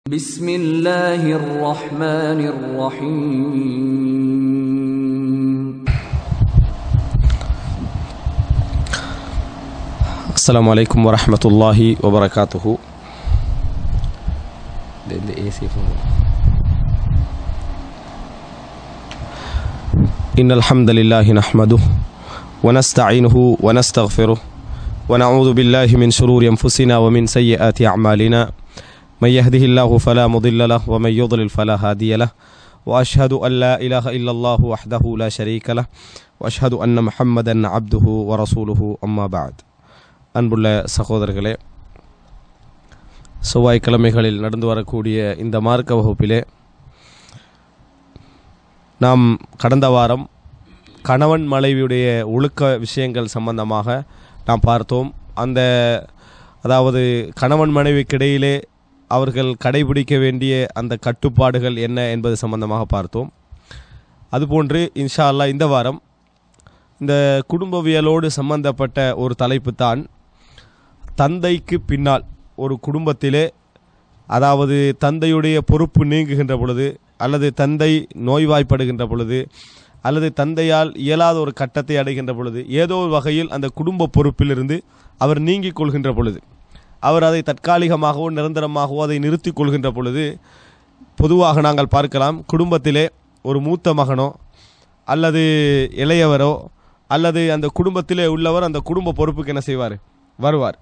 بسم الله الرحمن الرحيم السلام عليكم ورحمة الله وبركاته the, the AC phone. إن الحمد لله نحمده ونستعينه ونستغفره ونعوذ بالله من شرور أنفسنا ومن سيئات أعمالنا من يهده الله فلا مضل له ومن يضلل فلا هادي له وأشهد أن لا إله إلا الله وحده لا شريك له وأشهد أن محمدا عبده ورسوله أما بعد அன்புள்ள சகோதரர்களே செவ்வாய்க்கிழமைகளில் நடந்து வரக்கூடிய இந்த மார்க்க வகுப்பிலே நாம் கடந்த வாரம் கணவன் மனைவியுடைய ஒழுக்க விஷயங்கள் சம்பந்தமாக நாம் பார்த்தோம் அந்த அதாவது கணவன் மனைவிக்கிடையிலே அவர்கள் கடைபிடிக்க வேண்டிய அந்த கட்டுப்பாடுகள் என்ன என்பது சம்பந்தமாக பார்த்தோம் அதுபோன்று இன்ஷா அல்லாஹ் இந்த வாரம் இந்த குடும்பவியலோடு சம்பந்தப்பட்ட ஒரு தலைப்பு தான் தந்தைக்கு பின்னால் ஒரு குடும்பத்திலே அதாவது தந்தையுடைய பொறுப்பு நீங்குகின்ற பொழுது அல்லது தந்தை நோய்வாய்ப்படுகின்ற பொழுது அல்லது தந்தையால் இயலாத ஒரு கட்டத்தை அடைகின்ற பொழுது ஏதோ ஒரு வகையில் அந்த குடும்ப பொறுப்பிலிருந்து அவர் நீங்கிக் கொள்கின்ற பொழுது அவர் அதை தற்காலிகமாகவோ நிரந்தரமாகவோ அதை நிறுத்திக் கொள்கின்ற பொழுது பொதுவாக நாங்கள் பார்க்கலாம் குடும்பத்திலே ஒரு மூத்த மகனோ அல்லது இளையவரோ அல்லது அந்த குடும்பத்திலே உள்ளவர் அந்த குடும்ப பொறுப்புக்கு என்ன செய்வார் வருவார்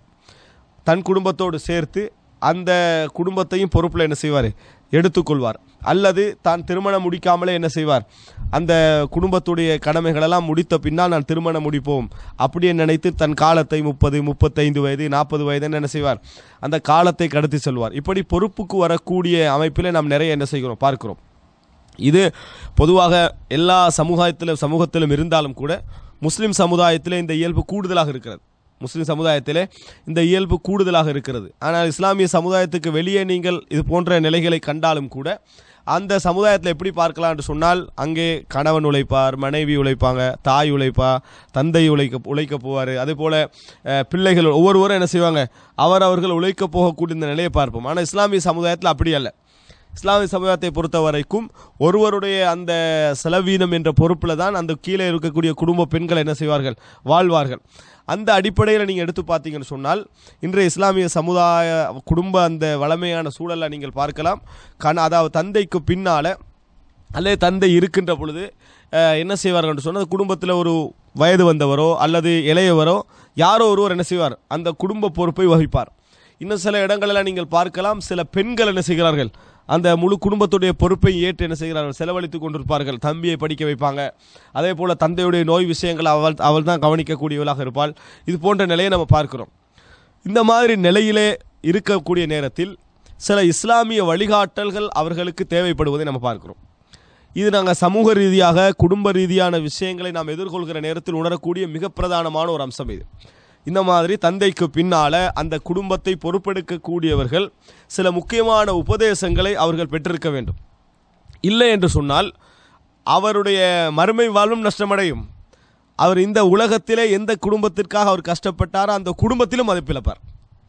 தன் குடும்பத்தோடு சேர்த்து அந்த குடும்பத்தையும் பொறுப்பில் என்ன செய்வார் எடுத்துக்கொள்வார் அல்லது தான் திருமணம் முடிக்காமலே என்ன செய்வார் அந்த குடும்பத்துடைய கடமைகளெல்லாம் முடித்த பின்னால் நான் திருமணம் முடிப்போம் அப்படியே நினைத்து தன் காலத்தை முப்பது முப்பத்தைந்து வயது நாற்பது வயது என்ன செய்வார் அந்த காலத்தை கடத்தி செல்வார் இப்படி பொறுப்புக்கு வரக்கூடிய அமைப்பில் நாம் நிறைய என்ன செய்கிறோம் பார்க்கிறோம் இது பொதுவாக எல்லா சமுதாயத்திலும் சமூகத்திலும் இருந்தாலும் கூட முஸ்லிம் சமுதாயத்தில் இந்த இயல்பு கூடுதலாக இருக்கிறது முஸ்லிம் சமுதாயத்திலே இந்த இயல்பு கூடுதலாக இருக்கிறது ஆனால் இஸ்லாமிய சமுதாயத்துக்கு வெளியே நீங்கள் இது போன்ற நிலைகளை கண்டாலும் கூட அந்த சமுதாயத்தில் எப்படி பார்க்கலாம் என்று சொன்னால் அங்கே கணவன் உழைப்பார் மனைவி உழைப்பாங்க தாய் உழைப்பா தந்தை உழைக்க உழைக்க போவார் அதே போல் அஹ், பிள்ளைகள் ஒவ்வொருவரும் என்ன செய்வாங்க அவர் அவர்கள் உழைக்க போகக்கூடிய இந்த நிலையை பார்ப்போம் ஆனால் இஸ்லாமிய சமுதாயத்தில் அப்படி அல்ல இஸ்லாமிய சமுதாயத்தை பொறுத்த வரைக்கும் ஒருவருடைய அந்த செலவீனம் என்ற பொறுப்பில் தான் அந்த கீழே இருக்கக்கூடிய குடும்ப பெண்கள் என்ன செய்வார்கள் வாழ்வார்கள் அந்த அடிப்படையில் நீங்கள் எடுத்து பார்த்தீங்கன்னு சொன்னால் இன்றைய இஸ்லாமிய சமுதாய குடும்ப அந்த வளமையான சூழலை நீங்கள் பார்க்கலாம் கண அதாவது தந்தைக்கு பின்னால் அல்லது தந்தை இருக்கின்ற பொழுது அஹ், என்ன செய்வார்கள் என்று சொன்னால் குடும்பத்தில் ஒரு வயது வந்தவரோ அல்லது இளையவரோ யாரோ ஒருவர் என்ன செய்வார் அந்த குடும்ப பொறுப்பை வகிப்பார் இன்னும் சில இடங்களில் நீங்கள் பார்க்கலாம் சில பெண்கள் என்ன செய்கிறார்கள் அந்த முழு குடும்பத்துடைய பொறுப்பை ஏற்று என்ன செய்கிறார்கள் செலவழித்து கொண்டிருப்பார்கள் தம்பியை படிக்க வைப்பாங்க அதே போல் தந்தையுடைய நோய் விஷயங்களை அவள் அவள் தான் கவனிக்கக்கூடியவளாக இருப்பாள் இது போன்ற நிலையை நம்ம பார்க்கிறோம் இந்த மாதிரி நிலையிலே இருக்கக்கூடிய நேரத்தில் சில இஸ்லாமிய வழிகாட்டல்கள் அவர்களுக்கு தேவைப்படுவதை நம்ம பார்க்கிறோம் இது நாங்கள் சமூக ரீதியாக குடும்ப ரீதியான விஷயங்களை நாம் எதிர்கொள்கிற நேரத்தில் உணரக்கூடிய மிக பிரதானமான ஒரு அம்சம் இது இந்த மாதிரி தந்தைக்கு பின்னால அந்த குடும்பத்தை பொறுப்பெடுக்கக்கூடியவர்கள் சில முக்கியமான உபதேசங்களை அவர்கள் பெற்றிருக்க வேண்டும் இல்லை என்று சொன்னால் அவருடைய மறுமை வாழ்வும் நஷ்டமடையும் அவர் இந்த உலகத்திலே எந்த குடும்பத்திற்காக அவர் கஷ்டப்பட்டாரோ அந்த குடும்பத்திலும் மதிப்பிழப்பார்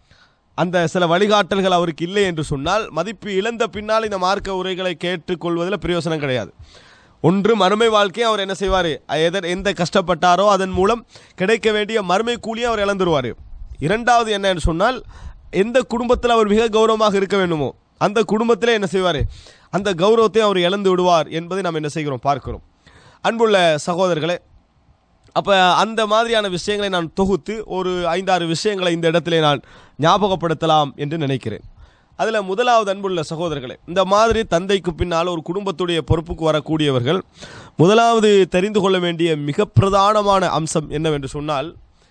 அந்த சில வழிகாட்டல்கள் அவருக்கு இல்லை என்று சொன்னால் மதிப்பு இழந்த பின்னால் இந்த மார்க்க உரைகளை கேட்டுக்கொள்வதில் பிரயோசனம் கிடையாது ஒன்று மறுமை வாழ்க்கையை அவர் என்ன செய்வார் எதர் எந்த கஷ்டப்பட்டாரோ அதன் மூலம் கிடைக்க வேண்டிய மறுமை கூலியை அவர் இழந்துருவார் இரண்டாவது என்ன என்று சொன்னால் எந்த குடும்பத்தில் அவர் மிக கௌரவமாக இருக்க வேண்டுமோ அந்த குடும்பத்திலே என்ன செய்வார் அந்த கௌரவத்தை அவர் இழந்து விடுவார் என்பதை நாம் என்ன செய்கிறோம் பார்க்கிறோம் அன்புள்ள சகோதரர்களே அப்போ அந்த மாதிரியான விஷயங்களை நான் தொகுத்து ஒரு ஐந்தாறு விஷயங்களை இந்த இடத்திலே நான் ஞாபகப்படுத்தலாம் என்று நினைக்கிறேன் அதில் முதலாவது அன்புள்ள சகோதரர்களே இந்த மாதிரி தந்தைக்கு பின்னால் ஒரு குடும்பத்துடைய பொறுப்புக்கு வரக்கூடியவர்கள் முதலாவது தெரிந்து கொள்ள வேண்டிய மிக பிரதானமான அம்சம் என்னவென்று சொன்னால்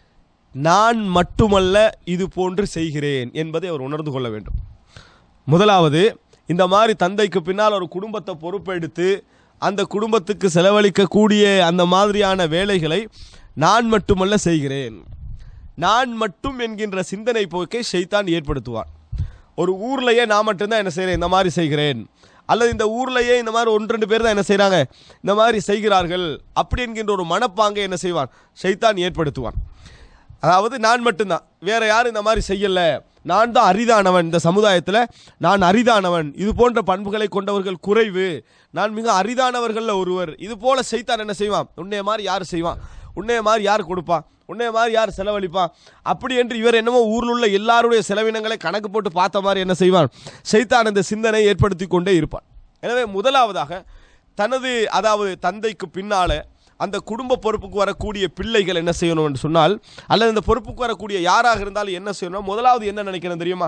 நான் மட்டுமல்ல இது போன்று செய்கிறேன் என்பதை அவர் உணர்ந்து கொள்ள வேண்டும் முதலாவது இந்த மாதிரி தந்தைக்கு பின்னால் ஒரு குடும்பத்தை பொறுப்பெடுத்து அந்த குடும்பத்துக்கு செலவழிக்கக்கூடிய அந்த மாதிரியான வேலைகளை நான் மட்டுமல்ல செய்கிறேன் நான் மட்டும் என்கின்ற சிந்தனை போக்கை ஷைத்தான் ஏற்படுத்துவான் ஒரு ஊர்லயே நான் மட்டும்தான் என்ன செய்கிறேன் இந்த மாதிரி செய்கிறேன் அல்லது இந்த ஊர்லயே இந்த மாதிரி ஒன்று ரெண்டு பேர் தான் என்ன செய்கிறாங்க இந்த மாதிரி செய்கிறார்கள் அப்படி என்கின்ற ஒரு மனப்பாங்கை என்ன செய்வான் ஷைத்தான் ஏற்படுத்துவான் அதாவது நான் மட்டும்தான் வேற யாரும் இந்த மாதிரி செய்யல நான் தான் அரிதானவன் இந்த சமுதாயத்தில் நான் அரிதானவன் இது போன்ற பண்புகளை கொண்டவர்கள் குறைவு நான் மிக அரிதானவர்கள்ல ஒருவர் இது போல செய்தான் என்ன செய்வான் உன்னைய மாதிரி யார் செய்வான் உன்னைய மாதிரி யார் கொடுப்பான் உன்னைய மாதிரி யார் செலவழிப்பான் அப்படி என்று இவர் என்னமோ ஊரில் உள்ள எல்லாருடைய செலவினங்களை கணக்கு போட்டு பார்த்த மாதிரி என்ன செய்வான் செய்தான் இந்த சிந்தனை ஏற்படுத்தி கொண்டே இருப்பான் எனவே முதலாவதாக தனது அதாவது தந்தைக்கு பின்னால அந்த குடும்ப பொறுப்புக்கு வரக்கூடிய பிள்ளைகள் என்ன செய்யணும் என்று சொன்னால் அல்லது அந்த பொறுப்புக்கு வரக்கூடிய யாராக இருந்தாலும் என்ன செய்யணும் முதலாவது என்ன நினைக்கிறேன் தெரியுமா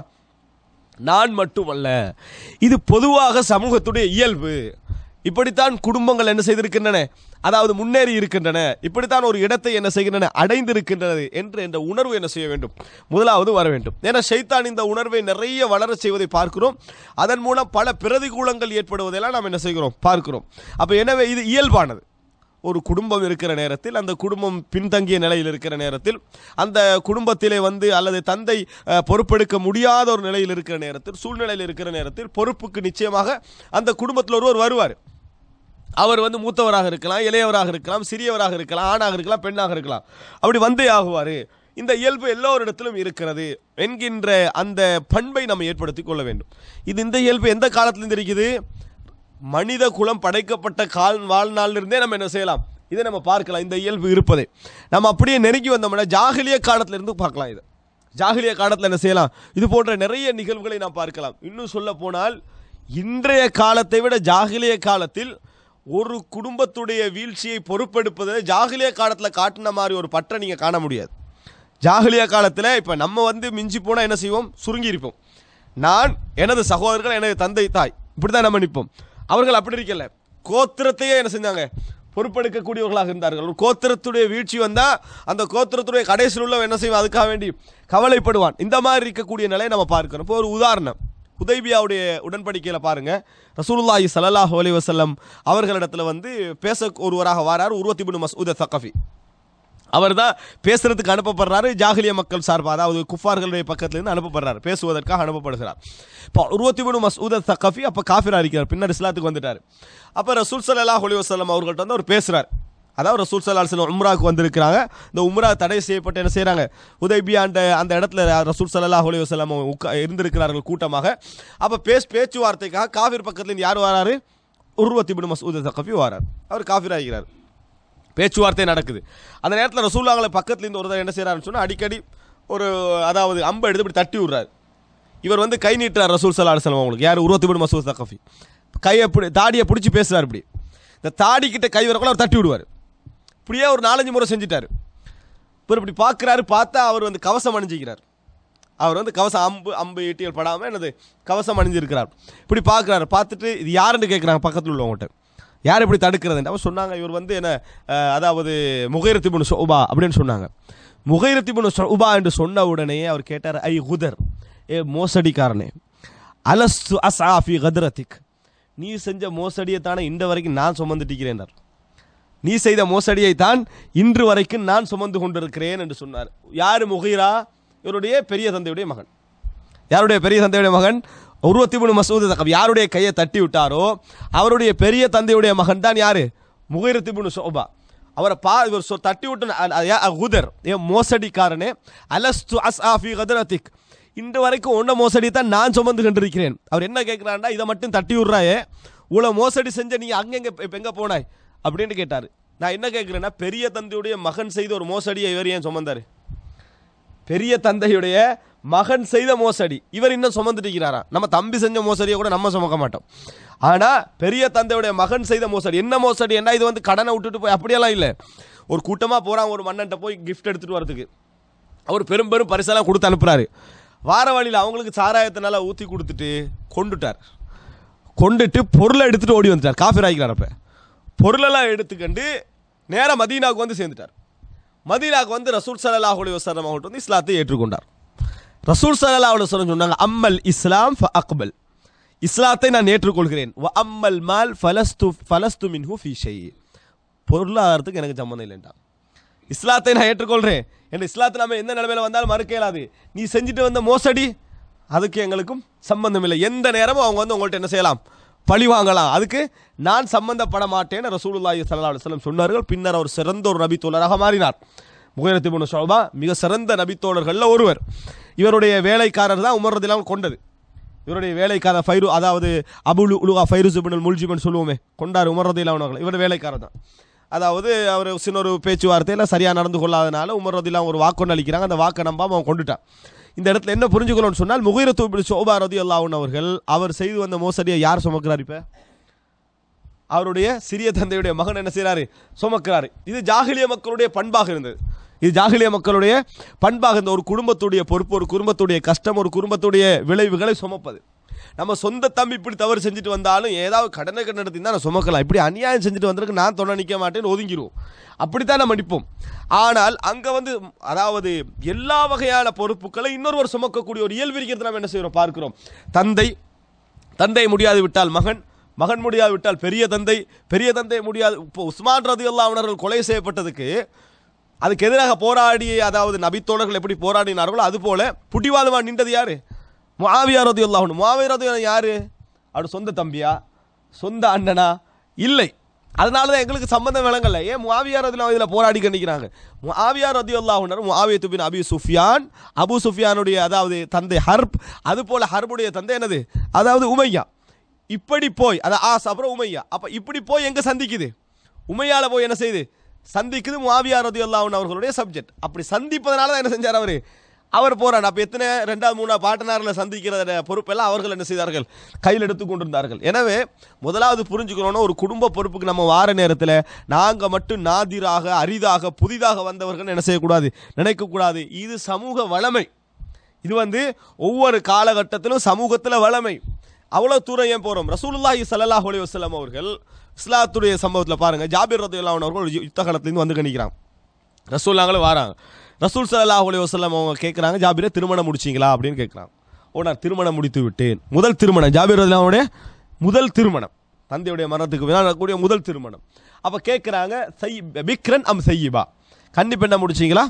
நான் மட்டுமல்ல இது பொதுவாக சமூகத்துடைய இயல்பு இப்படித்தான் குடும்பங்கள் என்ன செய்திருக்கின்றன அதாவது முன்னேறி இருக்கின்றன இப்படித்தான் ஒரு இடத்தை என்ன செய்கின்றன அடைந்திருக்கின்றது என்று என்ற உணர்வு என்ன செய்ய வேண்டும் முதலாவது வர வேண்டும் ஏன்னா ஷைத்தான் இந்த உணர்வை நிறைய வளரச் செய்வதை பார்க்கிறோம் அதன் மூலம் பல பிரதிகூலங்கள் ஏற்படுவதெல்லாம் நாம் என்ன செய்கிறோம் பார்க்கிறோம் அப்போ எனவே இது இயல்பானது ஒரு குடும்பம் இருக்கிற நேரத்தில் அந்த குடும்பம் பின்தங்கிய நிலையில் இருக்கிற நேரத்தில் அந்த குடும்பத்திலே வந்து அல்லது தந்தை அஹ், பொறுப்பெடுக்க முடியாத ஒரு நிலையில் இருக்கிற நேரத்தில் சூழ்நிலையில் இருக்கிற நேரத்தில் பொறுப்புக்கு நிச்சயமாக அந்த குடும்பத்தில் ஒருவர் வருவார் அவர் வந்து மூத்தவராக இருக்கலாம் இளையவராக இருக்கலாம் சிறியவராக இருக்கலாம் ஆணாக இருக்கலாம் பெண்ணாக இருக்கலாம் அப்படி வந்தே ஆகுவார் இந்த இயல்பு எல்லோரிடத்திலும் இருக்கிறது என்கின்ற அந்த பண்பை நம்ம ஏற்படுத்திக் கொள்ள வேண்டும் இது இந்த இயல்பு எந்த காலத்திலிருந்து இருக்குது மனித குலம் படைக்கப்பட்ட கால் வாழ்நாளிலிருந்தே நம்ம என்ன செய்யலாம் இதை நம்ம பார்க்கலாம் இந்த இயல்பு இருப்பதை நம்ம அப்படியே நெருங்கி வந்தோம்னா ஜாகிலிய காலத்திலிருந்து பார்க்கலாம் இது ஜாகிலிய காலத்தில் என்ன செய்யலாம் இது போன்ற நிறைய நிகழ்வுகளை நாம் பார்க்கலாம் இன்னும் சொல்ல போனால் இன்றைய காலத்தை விட ஜாகிலிய காலத்தில் ஒரு குடும்பத்துடைய வீழ்ச்சியை பொறுப்பெடுப்பதை ஜாகிலிய காலத்தில் காட்டின மாதிரி ஒரு பற்றை நீங்கள் காண முடியாது ஜாகிலிய காலத்தில் இப்போ நம்ம வந்து மிஞ்சி போனால் என்ன செய்வோம் சுருங்கி இருப்போம் நான் எனது சகோதரர்கள் எனது தந்தை தாய் இப்படி தான் நம்ம நிற்போம் அவர்கள் அப்படி இருக்கல கோத்திரத்தையே என்ன செஞ்சாங்க பொறுப்பெடுக்கக்கூடியவர்களாக இருந்தார்கள் ஒரு கோத்திரத்துடைய வீழ்ச்சி வந்தால் அந்த கோத்திரத்துடைய கடைசியில் உள்ளவன் என்ன செய்வான் அதுக்காக வேண்டி கவலைப்படுவான் இந்த மாதிரி இருக்கக்கூடிய நிலையை நம்ம பார்க்கிறோம் இப்போ ஒரு உதாரணம் ஹுதைபியாவுடைய உடன்படிக்கையில் பாருங்க ரசூலுல்லாஹி ஸல்லல்லாஹு அலைஹி வஸல்லம் அவர்களிடத்துல வந்து பேச ஒருவராக வாரார் உருவத்தி பின் மஸ்ஊத் சக்கஃபி அவர் தான் பேசுறதுக்கு அனுப்பப்படுறாரு ஜாகிலிய மக்கள் சார்பாக அதாவது குஃபார்களுடைய பக்கத்துலேருந்து அனுப்பப்படுறாரு பேசுவதற்காக அனுப்பப்படுகிறார் இப்போ உருவத்தி மூணு மசூத சக்கஃபி அப்போ காஃபிரா இருக்கிறார் பின்னர் இஸ்லாத்துக்கு வந்துட்டார் அப்போ ரசூல் சல்லாஹ் அலி வசல்லம் அவர்கள்ட்ட வந்து அவர் பேசுகிறார் அதாவது ரசூல் சல்லா அலுவலம் உம்ராவுக்கு வந்திருக்கிறாங்க இந்த உம்ரா தடை செய்யப்பட்டு என்ன செய்கிறாங்க உதய்பியா அந்த அந்த இடத்துல ரசூல் சல்லாஹ் அலி வசல்லம் உட்கா இருந்திருக்கிறார்கள் கூட்டமாக அப்போ பேஸ் பேச்சுவார்த்தைக்காக காஃபிர் பக்கத்துலேருந்து யார் வராரு உருவத்தி பின் மசூத சக்கஃபி வரார் அவர் காஃபிர் ஆகிறார் பேச்சுவார்த்தை நடக்குது அந்த நேரத்தில் ரசூல்லாங்களை பக்கத்துலேருந்து ஒருத்தர் என்ன செய்கிறாருன்னு சொன்னால் அடிக்கடி ஒரு அதாவது அம்பை எடுத்து இப்படி தட்டி விடுறாரு இவர் வந்து கை நீட்டுறார் ரசூல் சல்லா அலுவலம் அவங்களுக்கு யார் உருவத்தி பின் மசூத் சக்கஃபி கையை பிடி தாடியை பிடிச்சி பேசுகிறார் இப்படி இந்த தாடி கிட்ட கை வரக்குள்ள அவர் தட்டி விடுவார் இப்படியே ஒரு நாலஞ்சு முறை செஞ்சுட்டாரு இவர் இப்படி பார்க்குறாரு பார்த்தா அவர் வந்து கவசம் அணிஞ்சிக்கிறார் அவர் வந்து கவசம் அம்பு அம்பு ஈட்டியல் படாமல் என்னது கவசம் அணிஞ்சிருக்கிறார் இப்படி பார்க்குறாரு பார்த்துட்டு இது யாருன்னு கேட்குறாங்க பக்கத்தில் உள்ளவங்ககிட்ட யார் இப்படி தடுக்கிறது அவர் சொன்னாங்க இவர் வந்து என்ன அஹ், அதாவது முகைரத்திபுன் ஷோபா அப்படின்னு சொன்னாங்க முகைரத்திபுன் ஷோபா என்று சொன்ன உடனே அவர் கேட்டார் ஐ குதர் ஏ மோசடிக்காரனே அலஸ்து அஸ்ஆஃபி கத்ரத்திக் நீ செஞ்ச மோசடியை தானே இன்று வரைக்கும் நான் சுமந்துட்டிருக்கிறேன் நீ செய்த மோசடியை தான் இன்று வரைக்கும் நான் சுமந்து கொண்டிருக்கிறேன் என்று சொன்னார் யார் முகைரா இவருடைய பெரிய தந்தையுடைய மகன் யாருடைய பெரிய தந்தையுடைய மகன் உருவத்தி மூணு மசூது தக்கம் யாருடைய கையை தட்டி விட்டாரோ அவருடைய பெரிய தந்தையுடைய மகன் தான் யாரு முகைரத்தி மூணு சோபா அவரை பா இவர் சொ- தட்டி விட்டு குதர் ஏன் மோசடிக்காரனே அலஸ்து அஸ் ஆஃபி கதரத்திக் இன்று வரைக்கும் உன்ன மோசடி தான் நான் சுமந்து கொண்டிருக்கிறேன் அவர் என்ன கேட்குறாண்டா இதை மட்டும் தட்டி விட்றாயே உங்களை மோசடி செஞ்ச நீ அங்கெங்க இப்போ எங்கே போனாய் அப்படின்னு கேட்டார் நான் என்ன கேட்குறேன்னா பெரிய தந்தையுடைய மகன் செய்த ஒரு மோசடியை இவர் ஏன் சுமந்தாரு பெரிய தந்தையுடைய மகன் செய்த மோசடி இவர் இன்னும் சுமந்துட்டு இருக்கிறாராம் நம்ம தம்பி செஞ்ச மோசடியை கூட நம்ம சுமக்க மாட்டோம் ஆனா பெரிய தந்தையுடைய மகன் செய்த மோசடி என்ன மோசடி என்ன இது வந்து கடனை விட்டுட்டு போய் அப்படியெல்லாம் இல்லை ஒரு கூட்டமா போறான் ஒரு மன்னன்ட்ட போய் கிஃப்ட் எடுத்துட்டு வரதுக்கு அவர் பெரும் பெரும் பரிசெல்லாம் கொடுத்து அனுப்புறாரு வார வழியில் அவங்களுக்கு சாராயத்தை நல்லா ஊற்றி கொடுத்துட்டு கொண்டுட்டார் கொண்டுட்டு பொருளை எடுத்துட்டு ஓடி வந்துட்டார் காஃபி ஆகிக்கிறார் அப்போ பொருளெல்லாம் எடுத்துக்கண்டு நேரா மதீனாவுக்கு வந்து சேர்ந்துட்டார் மதீனாவுக்கு வந்து ரசூல் சல்லல்லாஹு அலைஹி வஸல்லம் அவர்கிட்ட வந்து இஸ்லாத்தை ஏற்றுக்கொண்டார் ரசூல் சல்லல்லாஹு அலைஹி வஸல்லம் சொன்னாங்க அம்மல் இஸ்லாம் ஃப அக்பல் இஸ்லாத்தை நான் ஏற்றுக்கொள்கிறேன் வ அம்மல் மால் ஃபலஸ்து ஃபலஸ்து மின்ஹு ஃபீ ஷை பொருளாதாரத்துக்கு எனக்கு சம்மந்தம் இல்லைன்றான் இஸ்லாத்தை நான் ஏற்றுக்கொள்கிறேன் என் இஸ்லாத்தை நம்ம எந்த நிலைமையில வந்தாலும் மறுக்க இயலாது நீ செஞ்சுட்டு வந்த மோசடி அதுக்கு எங்களுக்கும் சம்பந்தம் இல்லை எந்த நேரமும் அவங்க வந்து உங்கள்ட்ட என்ன செய்யலாம் பழி வாங்கலாம் அதுக்கு நான் சம்பந்தப்பட மாட்டேன்னு ரசூலுல்லாஹி ஸல்லல்லாஹு அலைஹி வஸல்லம் சொன்னார்கள் பின்னர் அவர் சிறந்த ஒரு நபி தோழராக மாறினார் முகைரத்திபுன் ஷோபா மிக சிறந்த நபித்தோழர்களில் ஒருவர் இவருடைய வேலைக்காரர் தான் உமர் ரதிலாம் கொண்டது இவருடைய வேலைக்காரர் ஃபைரு அதாவது அபுல் உலுகா ஃபைருஸ் இப்னுல் முல்ஜிபன் சொல்லுவோமே கொண்டார் உமர் ரதிலாம் அவர்கள் இவர் வேலைக்காரர் தான் அதாவது அவர் சின்ன ஒரு பேச்சுவார்த்தையில் சரியாக நடந்து கொள்ளாதனால உமர் ரதிலாம் ஒரு வாக்கொண்டு அளிக்கிறாங்க அந்த வாக்கை நம்பாம அவன் கொண்டுட்டான் இந்த இடத்துல என்ன புரிஞ்சுக்கணும்னு சொன்னால் முகைரத்து இப்னு ஷோபா ரதி அல்லாஹன் அவர்கள் அவர் செய்து வந்த மோசடியை யார் சுமக்கிறார் இப்போ அவருடைய சிறிய தந்தையுடைய மகன் என்ன செய்றாரு சுமக்கிறாரு இது ஜாகிலிய மக்களுடைய பண்பாக இருந்தது இது ஜாகிலிய மக்களுடைய பண்பாக இருந்த ஒரு குடும்பத்துடைய பொறுப்பு ஒரு குடும்பத்துடைய கஷ்டம் ஒரு குடும்பத்துடைய விளைவுகளை சுமப்பது நம்ம சொந்த தம்பி இப்படி தவறு செஞ்சுட்டு வந்தாலும் ஏதாவது கடனை கடன் நடத்தி தான் நான் சுமக்கலாம் இப்படி அநியாயம் செஞ்சுட்டு வந்திருக்கு நான் தொட நிற்க மாட்டேன்னு ஒதுங்கிடுவோம் அப்படித்தான் நம்ம நிற்போம் ஆனால் அங்கே வந்து அதாவது எல்லா வகையான பொறுப்புகளை இன்னொருவர் சுமக்கக்கூடிய ஒரு இயல்பு இருக்கிறது நம்ம என்ன செய்கிறோம் பார்க்கிறோம் தந்தை தந்தை முடியாது விட்டால் மகன் மகன் முடியாது விட்டால் பெரிய தந்தை பெரிய தந்தை முடியாது இப்போ உஸ்மான் ரதி அவர்கள் கொலை செய்யப்பட்டதுக்கு அதுக்கு எதிராக போராடி அதாவது நபித்தோழர்கள் எப்படி போராடினார்களோ அதுபோல புடிவாதமாக நின்றது யாரு முஆவியா ரதி அல்லாஹ் முஆவியா ரதி யாரு அவர் சொந்த தம்பியா சொந்த அண்ணனா இல்லை அதனால தான் எங்களுக்கு சம்பந்தம் விளங்கல ஏன் முஆவியா ரதி இதில் போராடி கண்டிக்கிறாங்க முஆவியா ரதி அல்லாஹுனர் முஆவியத்து பின் அபி சுஃபியான் அபு சுஃபியானுடைய அதாவது தந்தை ஹர்ப் அதுபோல ஹர்புடைய தந்தை என்னது அதாவது உமையா இப்படி போய் அது ஆஸ் அப்புறம் உமையா அப்ப இப்படி போய் எங்க சந்திக்குது உமையால போய் என்ன செய்யுது சந்திக்குது முஆவியா ரதியுல்லாஹு அவர்களுடைய சப்ஜெக்ட் அப்படி சந்திப்பதனால தான் என்ன செஞ்சார் அவரு அவர் போறார் அப்ப எத்தனை ரெண்டாவது மூணாவது பாட்டனாரில் சந்திக்கிற பொறுப்பெல்லாம் அவர்கள் என்ன செய்தார்கள் கையில் எடுத்து கொண்டிருந்தார்கள் எனவே முதலாவது புரிஞ்சுக்கணும்னா ஒரு குடும்ப பொறுப்புக்கு நம்ம வார நேரத்தில் நாங்க மட்டும் நாதிராக அரிதாக புதிதாக வந்தவர்கள் என்ன செய்யக்கூடாது நினைக்கக்கூடாது இது சமூக வளமை இது வந்து ஒவ்வொரு காலகட்டத்திலும் சமூகத்தில் வளமை அவ்வளோ தூரம் ஏன் போகிறோம் ரசூலுல்லாஹி ஸல்லல்லாஹு அலைஹி வஸல்லம் அவர்கள் இஸ்லாத்துடைய சம்பவத்தில் பாருங்க ஜாபிர் ரதியுல்லாஹு அன்ஹு அவர்கள் ஒரு யுத்த காலத்துலேருந்து வந்து கணிக்கிறாங்க ரசூல்லாங்களும் வராங்க ரசூல் ஸல்லல்லாஹு அலைஹி வஸல்லம் அவங்க கேட்குறாங்க ஜாபிரை திருமணம் முடிச்சிங்களா அப்படின்னு கேட்குறாங்க ஓ நான் திருமணம் முடித்து விட்டேன் முதல் திருமணம் ஜாபிர் ரதியுல்லாஹுடைய முதல் திருமணம் தந்தையுடைய மரணத்துக்கு பின்னால் நடக்கக்கூடிய முதல் திருமணம் அப்போ கேட்குறாங்க சை பிக்ரன் அம் சையிபா கன்னி பெண்ணை முடிச்சிங்களா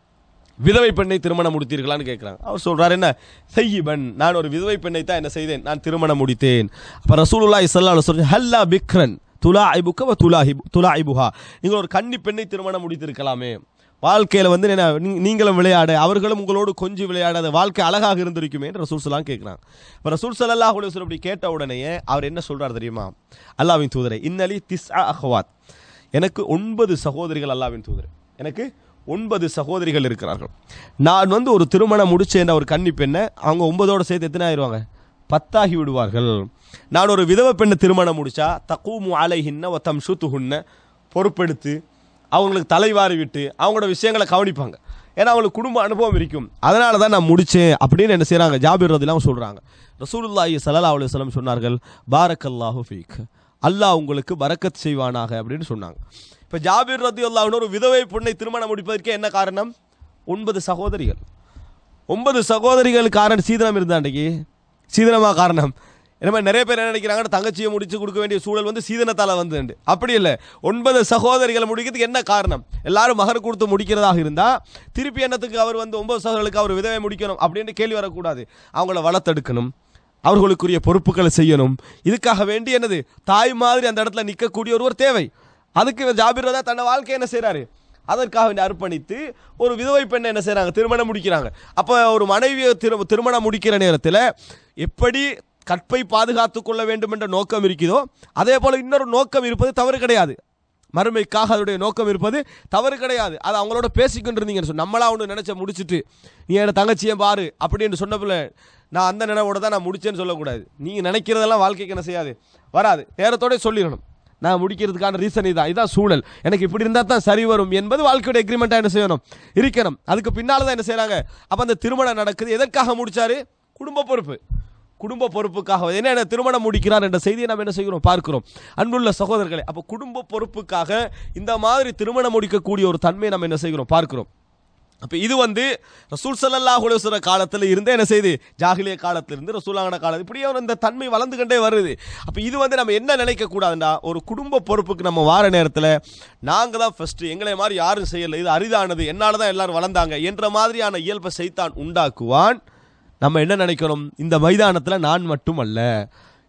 விதவை பெண்ணை திருமணம் முடித்தீர்களான்னு கேட்குறாங்க அவர் சொல்றாரு என்ன செய்யிபன் நான் ஒரு விதவை பெண்ணை தான் என்ன செய்தேன் நான் திருமணம் முடித்தேன் அப்போ ரசூலுல்லாஹி ஸல்லல்லாஹு அலைஹி வஸல்லம் ஹல்லா பிக்ரன் துலாஇபுக வ துலாஹிபு துலாஇபுஹா நீங்கள் ஒரு கன்னி பெண்ணை திருமணம் முடித்திருக்கலாமே வாழ்க்கையில் வந்து என்ன நீ- நீங்களும் விளையாட அவர்களும் உங்களோடு கொஞ்சம் விளையாடாத வாழ்க்கை அழகாக இருந்திருக்குமே என்று ரசூல் சலாம் கேட்குறாங்க இப்போ ரசூல் ஸல்லல்லாஹு அலைஹி வஸல்லம் இப்படி கேட்ட உடனேயே அவர் என்ன சொல்றார் தெரியுமா அல்லாஹ்வின் தூதரை இன்னலி திஸ் அஹ்வாத் எனக்கு ஒன்பது சகோதரிகள் அல்லாஹ்வின் தூதர் எனக்கு ஒன்பது சகோதரிகள் இருக்கிறார்கள் நான் வந்து ஒரு திருமணம் முடிச்சேன் ஒரு கன்னி பெண்ணை அவங்க ஒன்பதோட சேர்த்து எத்தனை ஆயிடுவாங்க பத்தாகி விடுவார்கள் நான் ஒரு விதவை பெண்ணை திருமணம் முடிச்சா தக்கூமு அலைஹின்ன ஒத்தம் சுத்துஹுன்ன பொறுப்பெடுத்து அவங்களுக்கு தலைவாரி விட்டு அவங்களோட விஷயங்களை கவனிப்பாங்க ஏன்னா அவங்களுக்கு குடும்ப அனுபவம் இருக்கும் அதனால தான் நான் முடிச்சேன் அப்படின்னு என்ன செய்றாங்க ஜாபிர் ரதிலாம் சொல்றாங்க ரசூலுல்லாஹி ஸல்லல்லாஹு அலைஹி வஸல்லம் சொன்னார்கள் பாரக்கல்லாஹு ஃபீக் அல்லாஹ் உங்களுக்கு பரக்கத் செய்வானாக அப்படின்னு சொன்னாங்க இப்போ ஜாபிர் ரதி ஒரு விதவை பெண்ணை திருமணம் முடிப்பதற்கு என்ன காரணம் ஒன்பது சகோதரிகள் ஒன்பது சகோதரிகள் காரணம் சீதனம் இருந்தா அன்றைக்கு சீதனமா காரணம் என்ன நிறைய பேர் என்ன நினைக்கிறாங்கன்னா தங்கச்சியை முடிச்சு கொடுக்க வேண்டிய சூழல் வந்து சீதனத்தால வந்து அப்படி இல்லை ஒன்பது சகோதரிகளை முடிக்கிறதுக்கு என்ன காரணம் எல்லாரும் மகர் கொடுத்து முடிக்கிறதாக இருந்தா திருப்பி என்னத்துக்கு அவர் வந்து ஒன்பது சகோதரர்களுக்கு அவர் விதவை முடிக்கணும் அப்படின்னு கேள்வி வரக்கூடாது அவங்கள வளர்த்தெடுக்கணும் அவர்களுக்குரிய பொறுப்புகளை செய்யணும் இதுக்காக வேண்டி என்னது தாய் மாதிரி அந்த இடத்துல நிற்கக்கூடிய ஒருவர் தேவை அதுக்கு இவர் ஜாபிர் ரதா தன்னை வாழ்க்கை என்ன செய்றாரு அதற்காக வேண்டி அர்ப்பணித்து ஒரு விதவை பெண்ணை என்ன செய்றாங்க திருமணம் முடிக்கிறாங்க அப்போ ஒரு மனைவியை திரு திருமணம் முடிக்கிற நேரத்தில் எப்படி கற்பை பாதுகாத்துக் கொள்ள வேண்டும் என்ற நோக்கம் இருக்குதோ அதே போல இன்னொரு நோக்கம் இருப்பது தவறு கிடையாது மறுமைக்காக அதனுடைய நோக்கம் இருப்பது தவறு கிடையாது அது அவங்களோட பேசிக்கொண்டிருந்தீங்கன்னு சொன்ன நம்மளா ஒன்று நினைச்ச முடிச்சிட்டு நீ என் தங்கச்சியை பாரு அப்படின்னு சொன்னப்பில் நான் அந்த நினைவோட தான் நான் முடிச்சேன்னு சொல்லக்கூடாது நீங்கள் நினைக்கிறதெல்லாம் வாழ்க்கைக்கு என்ன செய்யாது வராது நேரத்தோட சொல்லிடணும் நான் முடிக்கிறதுக்கான ரீசன் இதான் இதான் சூழல் எனக்கு இப்படி இருந்தால் தான் சரி வரும் என்பது வாழ்க்கையோட எக்ரிமெண்ட்டாக என்ன செய்யணும் இருக்கணும் அதுக்கு பின்னால் தான் என்ன செய்கிறாங்க அப்போ அந்த திருமணம் நடக்குது எதற்காக முடிச்சாரு குடும்ப பொறுப்பு குடும்ப பொறுப்புக்காக என்ன திருமணம் முடிக்கிறார் என்ற செய்தியை நாம் என்ன செய்கிறோம் பார்க்கிறோம் அன்புள்ள சகோதரர்களே அப்போ குடும்ப பொறுப்புக்காக இந்த மாதிரி திருமணம் முடிக்கக்கூடிய ஒரு தன்மையை நம்ம என்ன செய்கிறோம் பார்க்கிறோம் அப்போ இது வந்து ரசூல் ஸல்லல்லாஹு அலைஹி வஸல்லம் காலத்தில் இருந்தே என்ன செய்யுது ஜாகிலிய காலத்திலிருந்து ரசூலாங்கன காலம் இப்படியே ஒரு இந்த தன்மை வளர்ந்து கொண்டே வருது அப்போ இது வந்து நம்ம என்ன நினைக்க கூடாதுண்டா ஒரு குடும்ப பொறுப்புக்கு நம்ம வார நேரத்தில் நாங்கள் தான் ஃபர்ஸ்ட் எங்களை மாதிரி யாரும் செய்யலை இது அரிதானது என்னால் தான் எல்லாரும் வளர்ந்தாங்க என்ற மாதிரியான இயல்பை செய்தான் உண்டாக்குவான் நம்ம என்ன நினைக்கிறோம் இந்த மைதானத்தில் நான் மட்டும் அல்ல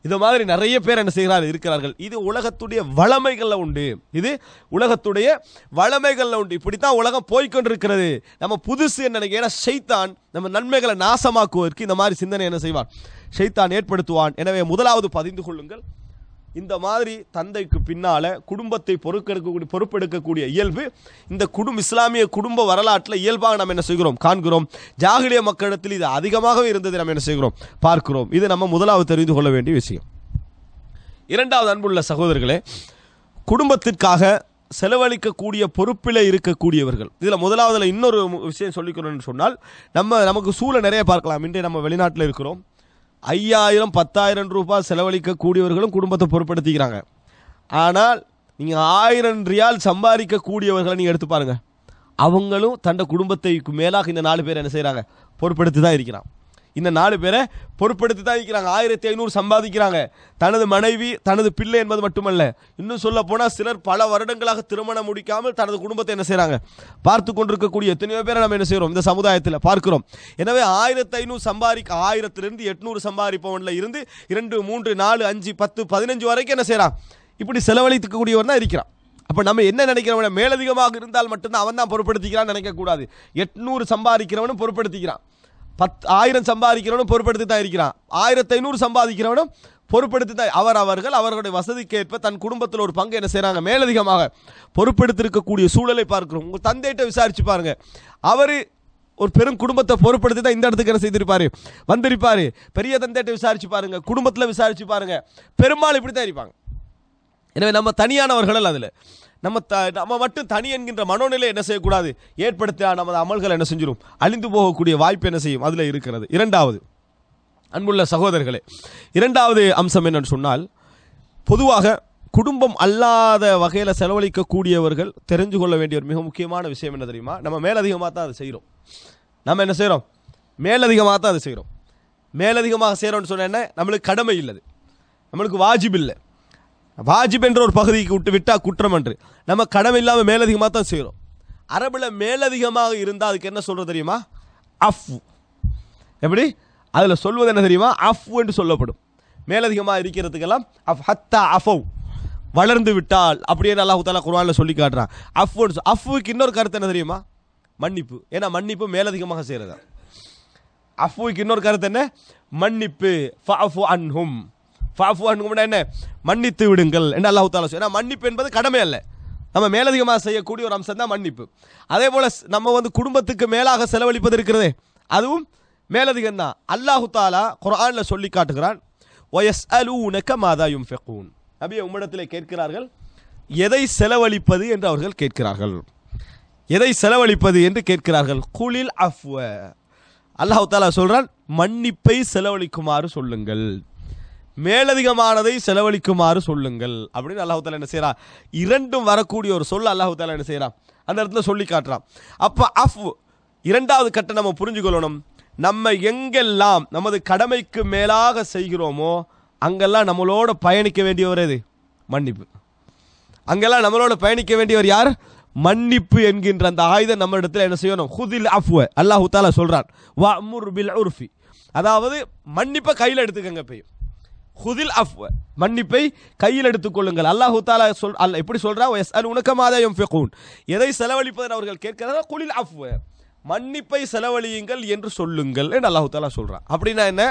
இது மாதிரி நிறைய பேர் என்ன செய்கிறார்கள் இருக்கிறார்கள் இது உலகத்துடைய வளமைகள்ல உண்டு இது உலகத்துடைய வளமைகள்ல உண்டு இப்படித்தான் உலகம் போய்க்கொண்டிருக்கிறது நம்ம புதுசு என்ன நினைக்க ஏன்னா ஷைத்தான் நம்ம நன்மைகளை நாசமாக்குவதற்கு இந்த மாதிரி சிந்தனை என்ன செய்வான் ஷைத்தான் ஏற்படுத்துவான் எனவே முதலாவது பதிந்து கொள்ளுங்கள் இந்த மாதிரி தந்தைக்கு பின்னால குடும்பத்தை பொறுக்கெடுக்கக்கூடிய பொறுப்பெடுக்கக்கூடிய இயல்பு இந்த குடும் இஸ்லாமிய குடும்ப வரலாற்றில் இயல்பாக நம்ம என்ன செய்கிறோம் காண்கிறோம் ஜாகிலிய மக்களிடத்தில் இது அதிகமாகவே இருந்ததை நம்ம என்ன செய்கிறோம் பார்க்கிறோம் இது நம்ம முதலாவது தெரிந்து கொள்ள வேண்டிய விஷயம் இரண்டாவது அன்புள்ள சகோதரர்களே குடும்பத்திற்காக செலவழிக்கக்கூடிய பொறுப்பில் இருக்கக்கூடியவர்கள் இதில் முதலாவதுல இன்னொரு மு- விஷயம் சொல்லிக்கணும்னு சொன்னால் நம்ம நமக்கு சூழல் நிறைய பார்க்கலாம் இன்றைய நம்ம வெளிநாட்டில் இருக்கிறோம் ஐயாயிரம் பத்தாயிரம் ரூபாய் செலவழிக்கக்கூடியவர்களும் குடும்பத்தை பொறுப்படுத்திக்கிறாங்க ஆனால் நீங்கள் ஆயிரம் ரியால் சம்பாதிக்கக்கூடியவர்களை நீங்கள் எடுத்து பாருங்க அவங்களும் தண்ட குடும்பத்தைக்கு மேலாக இந்த நாலு பேர் என்ன செய்கிறாங்க பொறுப்படுத்தி தான் இருக்கிறான் இந்த நாலு பேரை பொறுப்படுத்தி தான் இருக்கிறாங்க ஆயிரத்தி ஐநூறு சம்பாதிக்கிறாங்க தனது மனைவி தனது பிள்ளை என்பது மட்டுமல்ல இன்னும் சொல்ல போனால் சிலர் பல வருடங்களாக திருமணம் முடிக்காமல் தனது குடும்பத்தை என்ன செய்கிறாங்க பார்த்து கொண்டிருக்கக்கூடிய எத்தனையோ பேரை நம்ம என்ன செய்கிறோம் இந்த சமுதாயத்தில் பார்க்கிறோம் எனவே ஆயிரத்தி ஐநூறு சம்பாதிக்க ஆயிரத்திலிருந்து எட்நூறு சம்பாதிப்பவன்ல இருந்து இரண்டு மூன்று நாலு அஞ்சு பத்து பதினஞ்சு வரைக்கும் என்ன செய்கிறான் இப்படி செலவழிக்கக்கூடியவன் தான் இருக்கிறான் அப்போ நம்ம என்ன நினைக்கிறவன மேலதிகமாக இருந்தால் மட்டும்தான் அவன் தான் பொறுப்படுத்திக்கிறான்னு நினைக்கக்கூடாது எட்நூறு சம்பாதிக்கிறவனும் பொறுப்படுத்திக்கிறான் பத் ஆயிரம் சம்பாதிக்கிறவனும் பொறுப்படுத்தி தான் இருக்கிறான் ஆயிரத்தி ஐநூறு சம்பாதிக்கிறவனும் பொறுப்படுத்தி தான் அவர் அவர்கள் அவர்களுடைய வசதிக்கு ஏற்ப தன் குடும்பத்தில் ஒரு பங்கு என்ன செய்கிறாங்க மேலதிகமாக பொறுப்படுத்திருக்கக்கூடிய சூழலை பார்க்கிறோம் உங்கள் தந்தையிட்ட விசாரிச்சு பாருங்க அவர் ஒரு பெரும் குடும்பத்தை பொறுப்படுத்தி தான் இந்த இடத்துக்கு என்ன செய்திருப்பாரு வந்திருப்பாரு பெரிய தந்தையிட்ட விசாரிச்சு பாருங்க குடும்பத்தில் விசாரிச்சு பாருங்க பெரும்பாலும் இப்படி தான் இருப்பாங்க எனவே நம்ம தனியானவர்கள் அல்ல அதில் நம்ம த நம்ம மட்டும் தனி என்கின்ற மனோநிலை என்ன செய்யக்கூடாது ஏற்படுத்தினால் நமது அமல்கள் என்ன செஞ்சிடும் அழிந்து போகக்கூடிய வாய்ப்பு என்ன செய்யும் அதில் இருக்கிறது இரண்டாவது அன்புள்ள சகோதரர்களே இரண்டாவது அம்சம் என்னன்னு சொன்னால் பொதுவாக குடும்பம் அல்லாத வகையில் செலவழிக்கக்கூடியவர்கள் தெரிஞ்சு கொள்ள வேண்டிய ஒரு மிக முக்கியமான விஷயம் என்ன தெரியுமா நம்ம மேலதிகமாக தான் அதை செய்கிறோம் நம்ம என்ன செய்கிறோம் மேலதிகமாக தான் அதை செய்கிறோம் மேலதிகமாக செய்கிறோம்னு சொன்ன என்ன நம்மளுக்கு கடமை இல்லது நம்மளுக்கு வாஜிப் இல்லை வாஜிப் என்ற ஒரு பகுதிக்கு விட்டு விட்டா குற்றம் என்று நம்ம கடமை இல்லாமல் மேலதிகமாக தான் செய்கிறோம் அரபில் மேலதிகமாக இருந்தால் அதுக்கு என்ன சொல்கிறது தெரியுமா அஃப் எப்படி அதில் சொல்வது என்ன தெரியுமா அஃப் என்று சொல்லப்படும் மேலதிகமாக இருக்கிறதுக்கெல்லாம் அஃப் ஹத்தா அஃபவ் வளர்ந்து விட்டால் அப்படியே அல்லாஹு தாலா குர்ஆன்ல சொல்லி காட்டுறான் அஃப் அஃப்வுக்கு இன்னொரு கருத்து என்ன தெரியுமா மன்னிப்பு ஏன்னா மன்னிப்பு மேலதிகமாக செய்கிறது அஃப்வுக்கு இன்னொரு கருத்து என்ன மன்னிப்பு ஃபஅஃபு அன்ஹும் ஃபஅஃபு அன்ஹும்னா என்ன மன்னித்து விடுங்கள் என்று அல்லாஹ் தாலா சொல்லி ஏன்னா மன்னிப்பு என்பது கடமை அல்ல நம்ம மேலதிகமாக செய்யக்கூடிய ஒரு அம்சம் தான் மன்னிப்பு அதே போல ஸ்- நம்ம வந்து குடும்பத்துக்கு மேலாக செலவழிப்பது இருக்கிறதே அதுவும் மேலதிகம் தான் அல்லாஹு தாலா குர்ஆன்ல சொல்லி காட்டுகிறான் ஒயஸ் அலூனக்க மாதா யும்ஃபிகூன் நபியை உம்மிடத்திலே கேட்கிறார்கள் எதை செலவழிப்பது என்று அவர்கள் கேட்கிறார்கள் எதை செலவழிப்பது என்று கேட்கிறார்கள் குளில் அஃப்வ அல்லாஹ் தாலா சொல்றான் மன்னிப்பை செலவழிக்குமாறு சொல்லுங்கள் மேலதிகமானதை செலவழிக்குமாறு சொல்லுங்கள் அப்படின்னு அல்லாஹ் தாலா என்ன செய்றான் இரண்டும் வரக்கூடிய ஒரு சொல் அல்லாஹ் தாலா என்ன செய்றான் அந்த இடத்துல சொல்லி காட்டுறான் அப்ப அஃப் இரண்டாவது கட்டம் நம்ம புரிஞ்சுக்கொள்ளணும் நம்ம எங்கெல்லாம் நமது கடமைக்கு மேலாக செய்கிறோமோ அங்கெல்லாம் நம்மளோட பயணிக்க வேண்டியவர் எது மன்னிப்பு அங்கெல்லாம் நம்மளோட பயணிக்க வேண்டியவர் யார் மன்னிப்பு என்கின்ற அந்த ஆயுதம் நம்ம இடத்துல என்ன செய்யணும் ஹுதில் அஃப்வ அல்லாஹ் தாலா சொல்றான் வா அம்முர் பில் உர்ஃபி அதாவது மன்னிப்பை கையில் எடுத்துக்கங்க போய் ஹுதில் அஃப்வ மன்னிப்பை கையில் எடுத்துக்கொள்ளுங்கள் அல்லாஹு தாலா சொல் அல்ல எப்படி சொல்றா எஸ் அல் உனக்கமாதயம் ஃபெகூன் எதை செலவழிப்பதன் அவர்கள் கேட்கிறாரோ குளில் அஃப்வ மன்னிப்பை செலவழியுங்கள் என்று சொல்லுங்கள் என்று அல்லாஹு தாலா சொல்றான் அப்படின்னா என்ன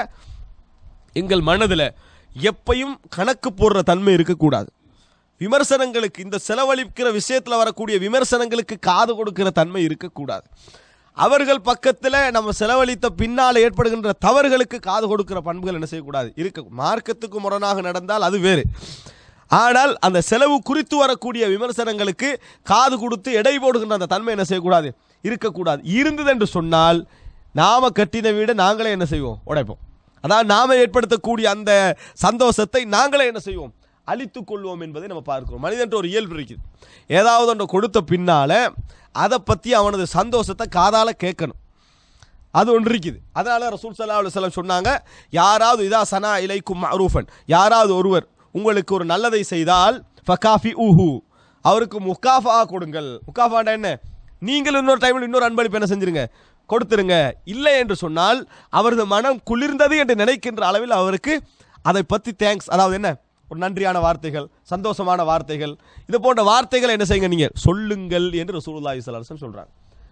எங்கள் மனதில் எப்பையும் கணக்கு போடுற தன்மை இருக்கக்கூடாது விமர்சனங்களுக்கு இந்த செலவழிக்கிற விஷயத்தில் வரக்கூடிய விமர்சனங்களுக்கு காது கொடுக்கிற தன்மை இருக்கக்கூடாது அவர்கள் பக்கத்தில் நம்ம செலவழித்த பின்னால் ஏற்படுகின்ற தவறுகளுக்கு காது கொடுக்கிற பண்புகள் என்ன செய்யக்கூடாது இருக்க மார்க்கத்துக்கு முரணாக நடந்தால் அது வேறு ஆனால் அந்த செலவு குறித்து வரக்கூடிய விமர்சனங்களுக்கு காது கொடுத்து எடை போடுகின்ற அந்த தன்மை என்ன செய்யக்கூடாது இருக்கக்கூடாது இருந்தது என்று சொன்னால் நாம கட்டின வீடை நாங்களே என்ன செய்வோம் உடைப்போம் அதாவது நாம ஏற்படுத்தக்கூடிய அந்த சந்தோஷத்தை நாங்களே என்ன செய்வோம் அழித்துக் கொள்வோம் என்பதை நம்ம பார்க்கிறோம் மனிதன்ற ஒரு இயல்பு இருக்குது ஏதாவது ஒன்று கொடுத்த பின்னால அதை பற்றி அவனது சந்தோஷத்தை காதால கேட்கணும் அது ஒன்று இருக்குது அதனால ரசூல் சல்லா அலுவலம் சொன்னாங்க யாராவது இதா சனா இலைக்கும் மரூஃபன் யாராவது ஒருவர் உங்களுக்கு ஒரு நல்லதை செய்தால் ஃபகாஃபி ஊஹு அவருக்கு முக்காஃபா கொடுங்கள் முக்காஃபாண்டா என்ன நீங்கள் இன்னொரு டைமில் இன்னொரு அன்பளிப்பு என்ன செஞ்சிருங்க கொடுத்துருங்க இல்லை என்று சொன்னால் அவரது மனம் குளிர்ந்தது என்று நினைக்கின்ற அளவில் அவருக்கு அதை பற்றி தேங்க்ஸ் அதாவது என்ன ஒரு நன்றியான வார்த்தைகள் சந்தோஷமான வார்த்தைகள் இது போன்ற வார்த்தைகளை என்ன செய்யுங்க நீங்கள் சொல்லுங்கள் என்று ரசூலுல்லாஹி ஸல்லல்லாஹு அலைஹி வஸல்லம் சொல்கிறாங்க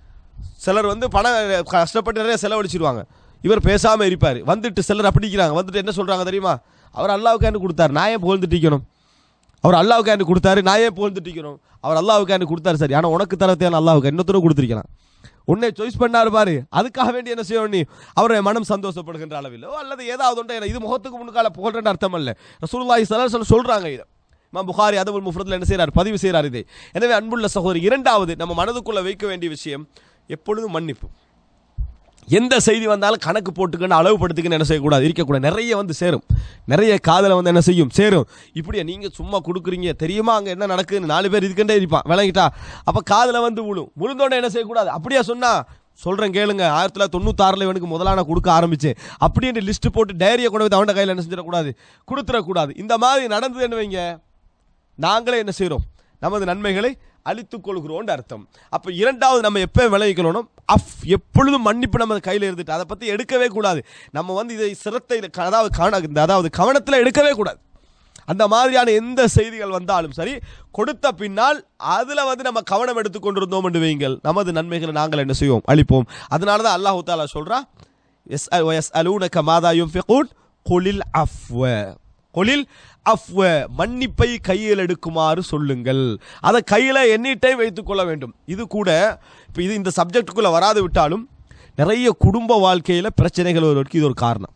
சிலர் வந்து பணம் கஷ்டப்பட்டு நிறைய செலவழிச்சிருவாங்க இவர் பேசாமல் இருப்பார் வந்துட்டு சிலர் அப்படிக்கிறாங்க வந்துட்டு என்ன சொல்கிறாங்க தெரியுமா அவர் அல்லாவுக்காண்டு கொடுத்தாரு நான் ஏன் புகழ்ந்துட்டு இருக்கணும் அவர் அல்லாவுக்காண்டு கொடுத்தாரு நான் ஏன் புகழ்ந்துட்டு இருக்கணும் அவர் அல்லாவுக்காண்டு கொடுத்தாரு சரி ஆனால் உனக்கு தர தேவை அல்லாவுக்கு இன்னொருத்தரும் கொடுத்துருக்கலாம் உன்னை சாய்ஸ் பண்ணாரு பாரு அதுக்காக வேண்டி என்ன செய்யணும் நீ அவருடைய மனம் சந்தோஷப்படுகின்ற அளவில் அல்லது ஏதாவது ஒன்றை இது முகத்துக்கு முன்னுக்கால புகழ்றேன்னு அர்த்தம் அல்ல ரசூலுல்லாஹி ஸல்லல்லாஹு அலைஹி வஸல்லம் சொல்றாங்க இதை இமாம் புகாரி அதபுல் முஃப்ரத்தில் என்ன செய்கிறார் பதிவு செய்கிறார் இதை எனவே அன்புள்ள சகோதரி இரண்டாவது நம்ம மனதுக்குள்ள வைக்க வேண்டிய விஷயம் எப்பொழுதும் மன்னிப்பு எந்த செய்தி வந்தாலும் கணக்கு போட்டுக்கன்னு அளவுபடுத்திக்கன்னு என்ன செய்யக்கூடாது இருக்கக்கூடாது நிறைய வந்து சேரும் நிறைய காதலை வந்து என்ன செய்யும் சேரும் இப்படியே நீங்கள் சும்மா கொடுக்குறீங்க தெரியுமா அங்கே என்ன நடக்குதுன்னு நாலு பேர் இதுக்கண்டே இருப்பான் விளங்கிட்டா அப்போ காதில் வந்து விழும் விழுந்தோடனே என்ன செய்யக்கூடாது அப்படியே சொன்னா சொல்கிறேன் கேளுங்க ஆயிரத்தி தொள்ளாயிரத்தி தொண்ணூத்தாறில் இவனுக்கு முதலான கொடுக்க ஆரம்பிச்சேன் அப்படின்னு லிஸ்ட் போட்டு டைரியை கொண்டு போய் அவன் கையில் என்ன செஞ்சிடக்கூடாது கொடுத்துடக்கூடாது இந்த மாதிரி நடந்ததுன்னு வைங்க நாங்களே என்ன செய்கிறோம் நமது நன்மைகளை அழித்துக் கொள்கிறோம்னு அர்த்தம் அப்போ இரண்டாவது நம்ம எப்போ விளைவிக்கணும் அஃப் எப்பொழுதும் மன்னிப்பு நம்ம கையில் இருந்துட்டு அதை பற்றி எடுக்கவே கூடாது நம்ம வந்து இதை சிரத்தை அதாவது காண இந்த அதாவது கவனத்தில் எடுக்கவே கூடாது அந்த மாதிரியான எந்த செய்திகள் வந்தாலும் சரி கொடுத்த பின்னால் அதில் வந்து நம்ம கவனம் எடுத்துக் கொண்டிருந்தோம் என்று வையுங்கள் நமது நன்மைகளை நாங்கள் என்ன செய்வோம் அளிப்போம் அதனால தான் அல்லாஹு தாலா சொல்றா எஸ் எஸ் அலூனக்க மாதா யும்ஃபிகூன் குலில் அஃப்வ குலில் அஃப்வ மன்னிப்பை கையில் எடுக்குமாறு சொல்லுங்கள் அதை கையில் எனி டைம் வைத்துக் கொள்ள வேண்டும் இது கூட இப்போ இது இந்த சப்ஜெக்டுக்குள்ளே வராது விட்டாலும் நிறைய குடும்ப வாழ்க்கையில் பிரச்சனைகள் வருவதற்கு இது ஒரு காரணம்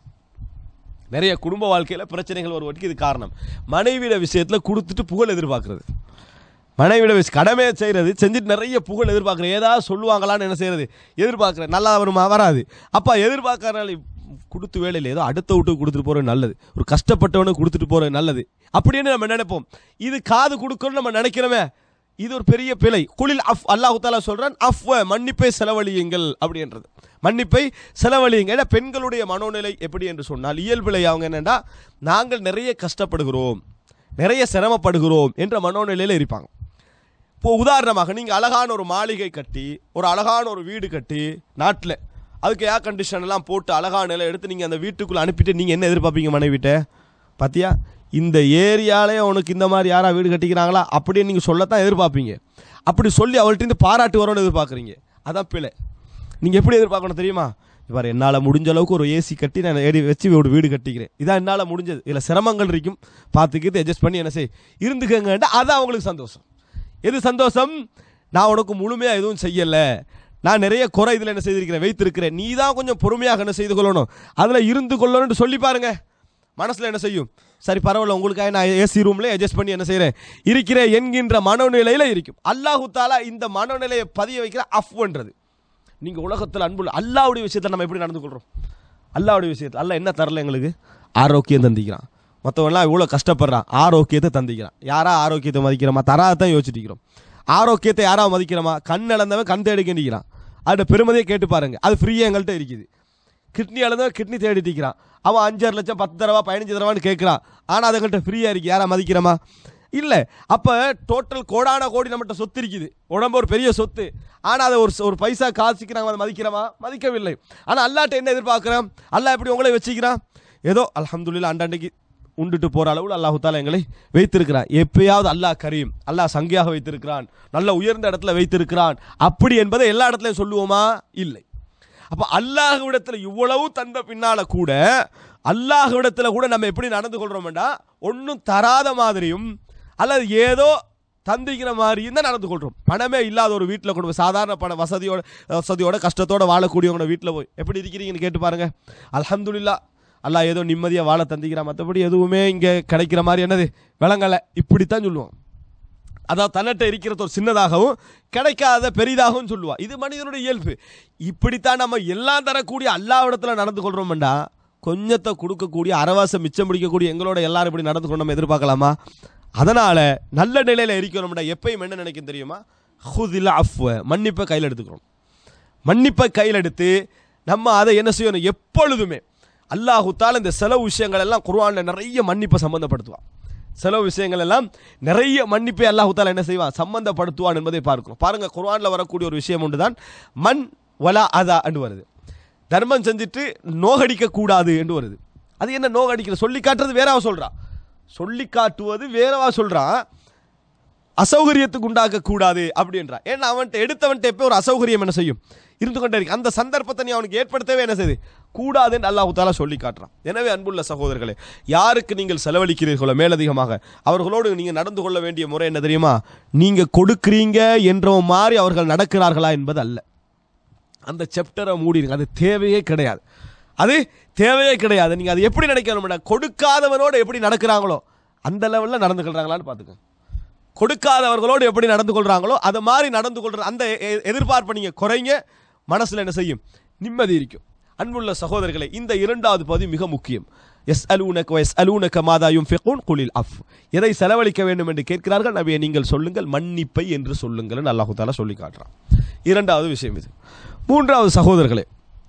நிறைய குடும்ப வாழ்க்கையில் பிரச்சனைகள் வருவதற்கு இது காரணம் மனைவியோட விஷயத்தில் கொடுத்துட்டு புகழ் எதிர்பார்க்கறது மனைவியோட விஷயம் கடமையை செய்கிறது செஞ்சுட்டு நிறைய புகழ் எதிர்பார்க்குறேன் ஏதாவது சொல்லுவாங்களான்னு என்ன செய்யறது எதிர்பார்க்குறேன் நல்லா வருமா வராது அப்பா எதிர்பார்க்கறனால கொடுத்து வேலையில் ஏதோ அடுத்த வீட்டுக்கு கொடுத்துட்டு போகிறது நல்லது ஒரு கஷ்டப்பட்டவனுக்கு கொடுத்துட்டு போகிறது நல்லது அப்படின்னு நம்ம நினைப்போம் இது காது கொடுக்கணும்னு நம்ம நினைக்கிறோமே இது ஒரு பெரிய பிழை குளில் அஃப் அல்லாஹு தாலா சொல்றான் அஃப் மன்னிப்பை செலவழியுங்கள் அப்படின்றது மன்னிப்பை செலவழியுங்க ஏன்னா பெண்களுடைய மனோநிலை எப்படி என்று சொன்னால் இயல்பிலை அவங்க என்னன்னா நாங்கள் நிறைய கஷ்டப்படுகிறோம் நிறைய சிரமப்படுகிறோம் என்ற மனோநிலையில் இருப்பாங்க இப்போ உதாரணமாக நீங்கள் அழகான ஒரு மாளிகை கட்டி ஒரு அழகான ஒரு வீடு கட்டி நாட்டில் அதுக்கு ஏர் கண்டிஷன் எல்லாம் போட்டு அழகான நிலை எடுத்து நீங்கள் அந்த வீட்டுக்குள்ளே அனுப்பிட்டு நீங்கள் என்ன எதிர்பார்ப்பீங்க மனைவிட்ட பாத்தியா இந்த ஏரியாலே உனக்கு இந்த மாதிரி யாரா வீடு கட்டிக்கிறாங்களா அப்படின்னு நீங்கள் சொல்லத்தான் எதிர்பார்ப்பீங்க அப்படி சொல்லி அவள்கிட்ட இருந்து பாராட்டு வரும்னு எதிர்பார்க்குறீங்க அதான் பிழை நீங்கள் எப்படி எதிர்பார்க்கணும் தெரியுமா இவர் என்னால் முடிஞ்ச அளவுக்கு ஒரு ஏசி கட்டி நான் ஏடி வச்சு ஒரு வீடு கட்டிக்கிறேன் இதான் என்னால் முடிஞ்சது இதில் சிரமங்கள் இருக்கும் பார்த்துக்கிட்டு அட்ஜஸ்ட் பண்ணி என்ன செய் இருந்துக்கங்கன்ட்டு அது அவங்களுக்கு சந்தோஷம் எது சந்தோஷம் நான் உனக்கு முழுமையாக எதுவும் செய்யலை நான் நிறைய குறை இதில் என்ன செய்திருக்கிறேன் வைத்திருக்கிறேன் நீ தான் கொஞ்சம் பொறுமையாக என்ன செய்து கொள்ளணும் அதில் இருந்து கொள்ளணும்னு சொல்லி பாருங்க மனசில் என்ன செய்யும் சரி பரவாயில்ல உங்களுக்காக நான் ஏசி ரூம்ல அட்ஜஸ்ட் பண்ணி என்ன செய்கிறேன் இருக்கிறேன் என்கின்ற மனநிலையில் இருக்கும் அல்லாஹு தாலா இந்த மனநிலையை பதிய வைக்கிற அஃப்ன்றது நீங்கள் உலகத்தில் அன்புள்ள அல்லாவுடைய விஷயத்தில் நம்ம எப்படி நடந்து கொள்கிறோம் அல்லாவுடைய விஷயத்தில் அல்ல என்ன தரல எங்களுக்கு ஆரோக்கியம் தந்திக்கிறான் மற்றவன்லாம் இவ்வளோ கஷ்டப்படுறான் ஆரோக்கியத்தை தந்திக்கிறான் யாரா ஆரோக்கியத்தை மதிக்கிறோமா தராதான் யோசிச்சுட்டு இருக்கிறோம் ஆரோக்கியத்தை யாரா மதிக்கிறோமா கண் இழந்தவன் கண் தேடி நிற்கிறான் அதோட பெருமதியை கேட்டு பாருங்க அது ஃப்ரீயாக எங்கள்கிட்ட இருக்குது கிட்னி இழந்தவன் கிட்னி தேடிட்டு இருக்கிறான் அவன் அஞ்சாறு லட்சம் பத்து தடவை பதினஞ்சு தடவான்னு கேட்குறான் ஆனால் அது எங்கள்கிட்ட ஃப்ரீயாக இருக்கு யாரா மதிக்கிறோமா இல்லை அப்போ டோட்டல் கோடான கோடி நம்மகிட்ட சொத்து இருக்குது உடம்பு ஒரு பெரிய சொத்து ஆனால் அதை ஒரு ஒரு பைசா காசுக்கு நாங்கள் அதை மதிக்கிறோமா மதிக்கவில்லை ஆனால் அல்லாட்ட என்ன எதிர்பார்க்குறோம் அல்லாஹ் எப்படி உங்களை வச்சுக்கிறான் ஏதோ அல்ஹம்துலில்லாஹ் அண்டாண்டைக்கு உண்டுட்டு போகிற அளவில் அல்லாஹு தாலா எங்களை வைத்திருக்கிறான் எப்பயாவது அல்லாஹ் கரீம் அல்லாஹ் சங்கியாக வைத்திருக்கிறான் நல்ல உயர்ந்த இடத்துல வைத்திருக்கிறான் அப்படி என்பதை எல்லா இடத்துலையும் சொல்லுவோமா இல்லை அப்போ அல்லாஹ்விடத்தில் இவ்வளவு தந்த பின்னால கூட அல்லாஹ்விடத்தில் கூட நம்ம எப்படி நடந்து கொள்றோம்டா ஒன்றும் தராத மாதிரியும் அல்லது ஏதோ தந்திக்கிற மாதிரியும் தான் நடந்து கொள்கிறோம் பணமே இல்லாத ஒரு வீட்டில் கொண்டு போய் சாதாரண பண வசதியோட வசதியோட கஷ்டத்தோட வாழக்கூடியவங்களோட வீட்டில் போய் எப்படி இருக்கிறீங்கன்னு கேட்டு பாருங்க அல்ஹம்துலில்லாஹ் அல்லாஹ் ஏதோ நிம்மதியாக வாழ தந்திக்கிறான் மற்றபடி எதுவுமே இங்கே கிடைக்கிற மாதிரி என்னது விளங்கலை இப்படித்தான் சொல்லுவோம் அதாவது தன்னிட்ட இருக்கிறது ஒரு சின்னதாகவும் கிடைக்காத பெரிதாகவும் சொல்லுவா இது மனிதனுடைய இயல்பு இப்படித்தான் நம்ம எல்லாம் தரக்கூடிய அல்லாவிடத்தில் நடந்து கொள்றோம்டா கொஞ்சத்தை கொடுக்கக்கூடிய அரவாசம் மிச்சம் பிடிக்கக்கூடிய எங்களோட எல்லாரும் இப்படி நடந்து கொண்டு நம்ம எதிர்பார்க்கலாமா அதனால நல்ல நிலையில இருக்கிறோம்டா எப்பயும் என்ன நினைக்கும் தெரியுமா ஹுதில் அஃப்வ மன்னிப்பை கையில் எடுத்துக்கிறோம் மன்னிப்பை கையில் எடுத்து நம்ம அதை என்ன செய்யணும் எப்பொழுதுமே அல்லாஹு தால இந்த செலவு விஷயங்கள் எல்லாம் குர்ஆன்ல நிறைய மன்னிப்பை சம்பந்தப்படுத்துவான் செலவு விஷயங்கள் எல்லாம் நிறைய மன்னிப்பை அல்லாஹு தாலா என்ன செய்வான் சம்பந்தப்படுத்துவான் என்பதை பார்க்கிறோம் பாருங்க குர்ஆன்ல வரக்கூடிய ஒரு விஷயம் ஒன்று தான் மண் வலா அதா என்று வருது தர்மம் செஞ்சுட்டு நோகடிக்க கூடாது என்று வருது அது என்ன நோக அடிக்கிற சொல்லி காட்டுறது வேறவா சொல்றான் சொல்லி காட்டுவது வேறவா சொல்றான் அசௌகரியத்துக்கு உண்டாக்க கூடாது அப்படின்றான் ஏன்னா அவன்கிட்ட எடுத்தவன்ட்ட எப்போ ஒரு அசௌகரியம் என்ன செய்யும் இருந்து கொண்டே இருக்கு அந்த சந்தர்ப்பத்தை நீ அவனுக்கு ஏற்படுத்தவே என்ன செய்யுது கூடாதுன்னு அல்லாஹ் தாலா சொல்லி காட்டுறான் எனவே அன்புள்ள சகோதரர்களே யாருக்கு நீங்கள் செலவழிக்கிறீர்களோ மேலதிகமாக அவர்களோடு நீங்கள் நடந்து கொள்ள வேண்டிய முறை என்ன தெரியுமா நீங்க கொடுக்குறீங்க என்ற மாதிரி அவர்கள் நடக்கிறார்களா என்பது அல்ல அந்த சாப்டரை மூடிடுங்க அது தேவையே கிடையாது அது தேவையே கிடையாது நீங்க அது எப்படி நினைக்கணும் கொடுக்காதவனோடு எப்படி நடக்கிறாங்களோ அந்த லெவலில் நடந்து கொள்றாங்களான்னு பார்த்துக்கோங்க கொடுக்காதவர்களோடு எப்படி நடந்து கொள்றாங்களோ அது மாதிரி நடந்து கொள்ற அந்த எ- எதிர்பார்ப்பை நீங்க குறைங்க மனசுல என்ன செய்யும் நிம்மதி இருக்கும் அன்புள்ள சகோதரர்களே இந்த இரண்டாவது பகுதி மிக முக்கியம் எஸ் அலூனக் எஸ் அலூனக்க மாதாயும் ஃபெகூன் குலில் அஃப் எதை செலவழிக்க வேண்டும் என்று கேட்கிறார்கள் நபியை நீங்கள் சொல்லுங்கள் மன்னிப்பை என்று சொல்லுங்கள் அல்லாஹு தாலா சொல்லி காட்டுறான் இரண்டாவது விஷயம் இது மூன்றாவது சகோதரர்களே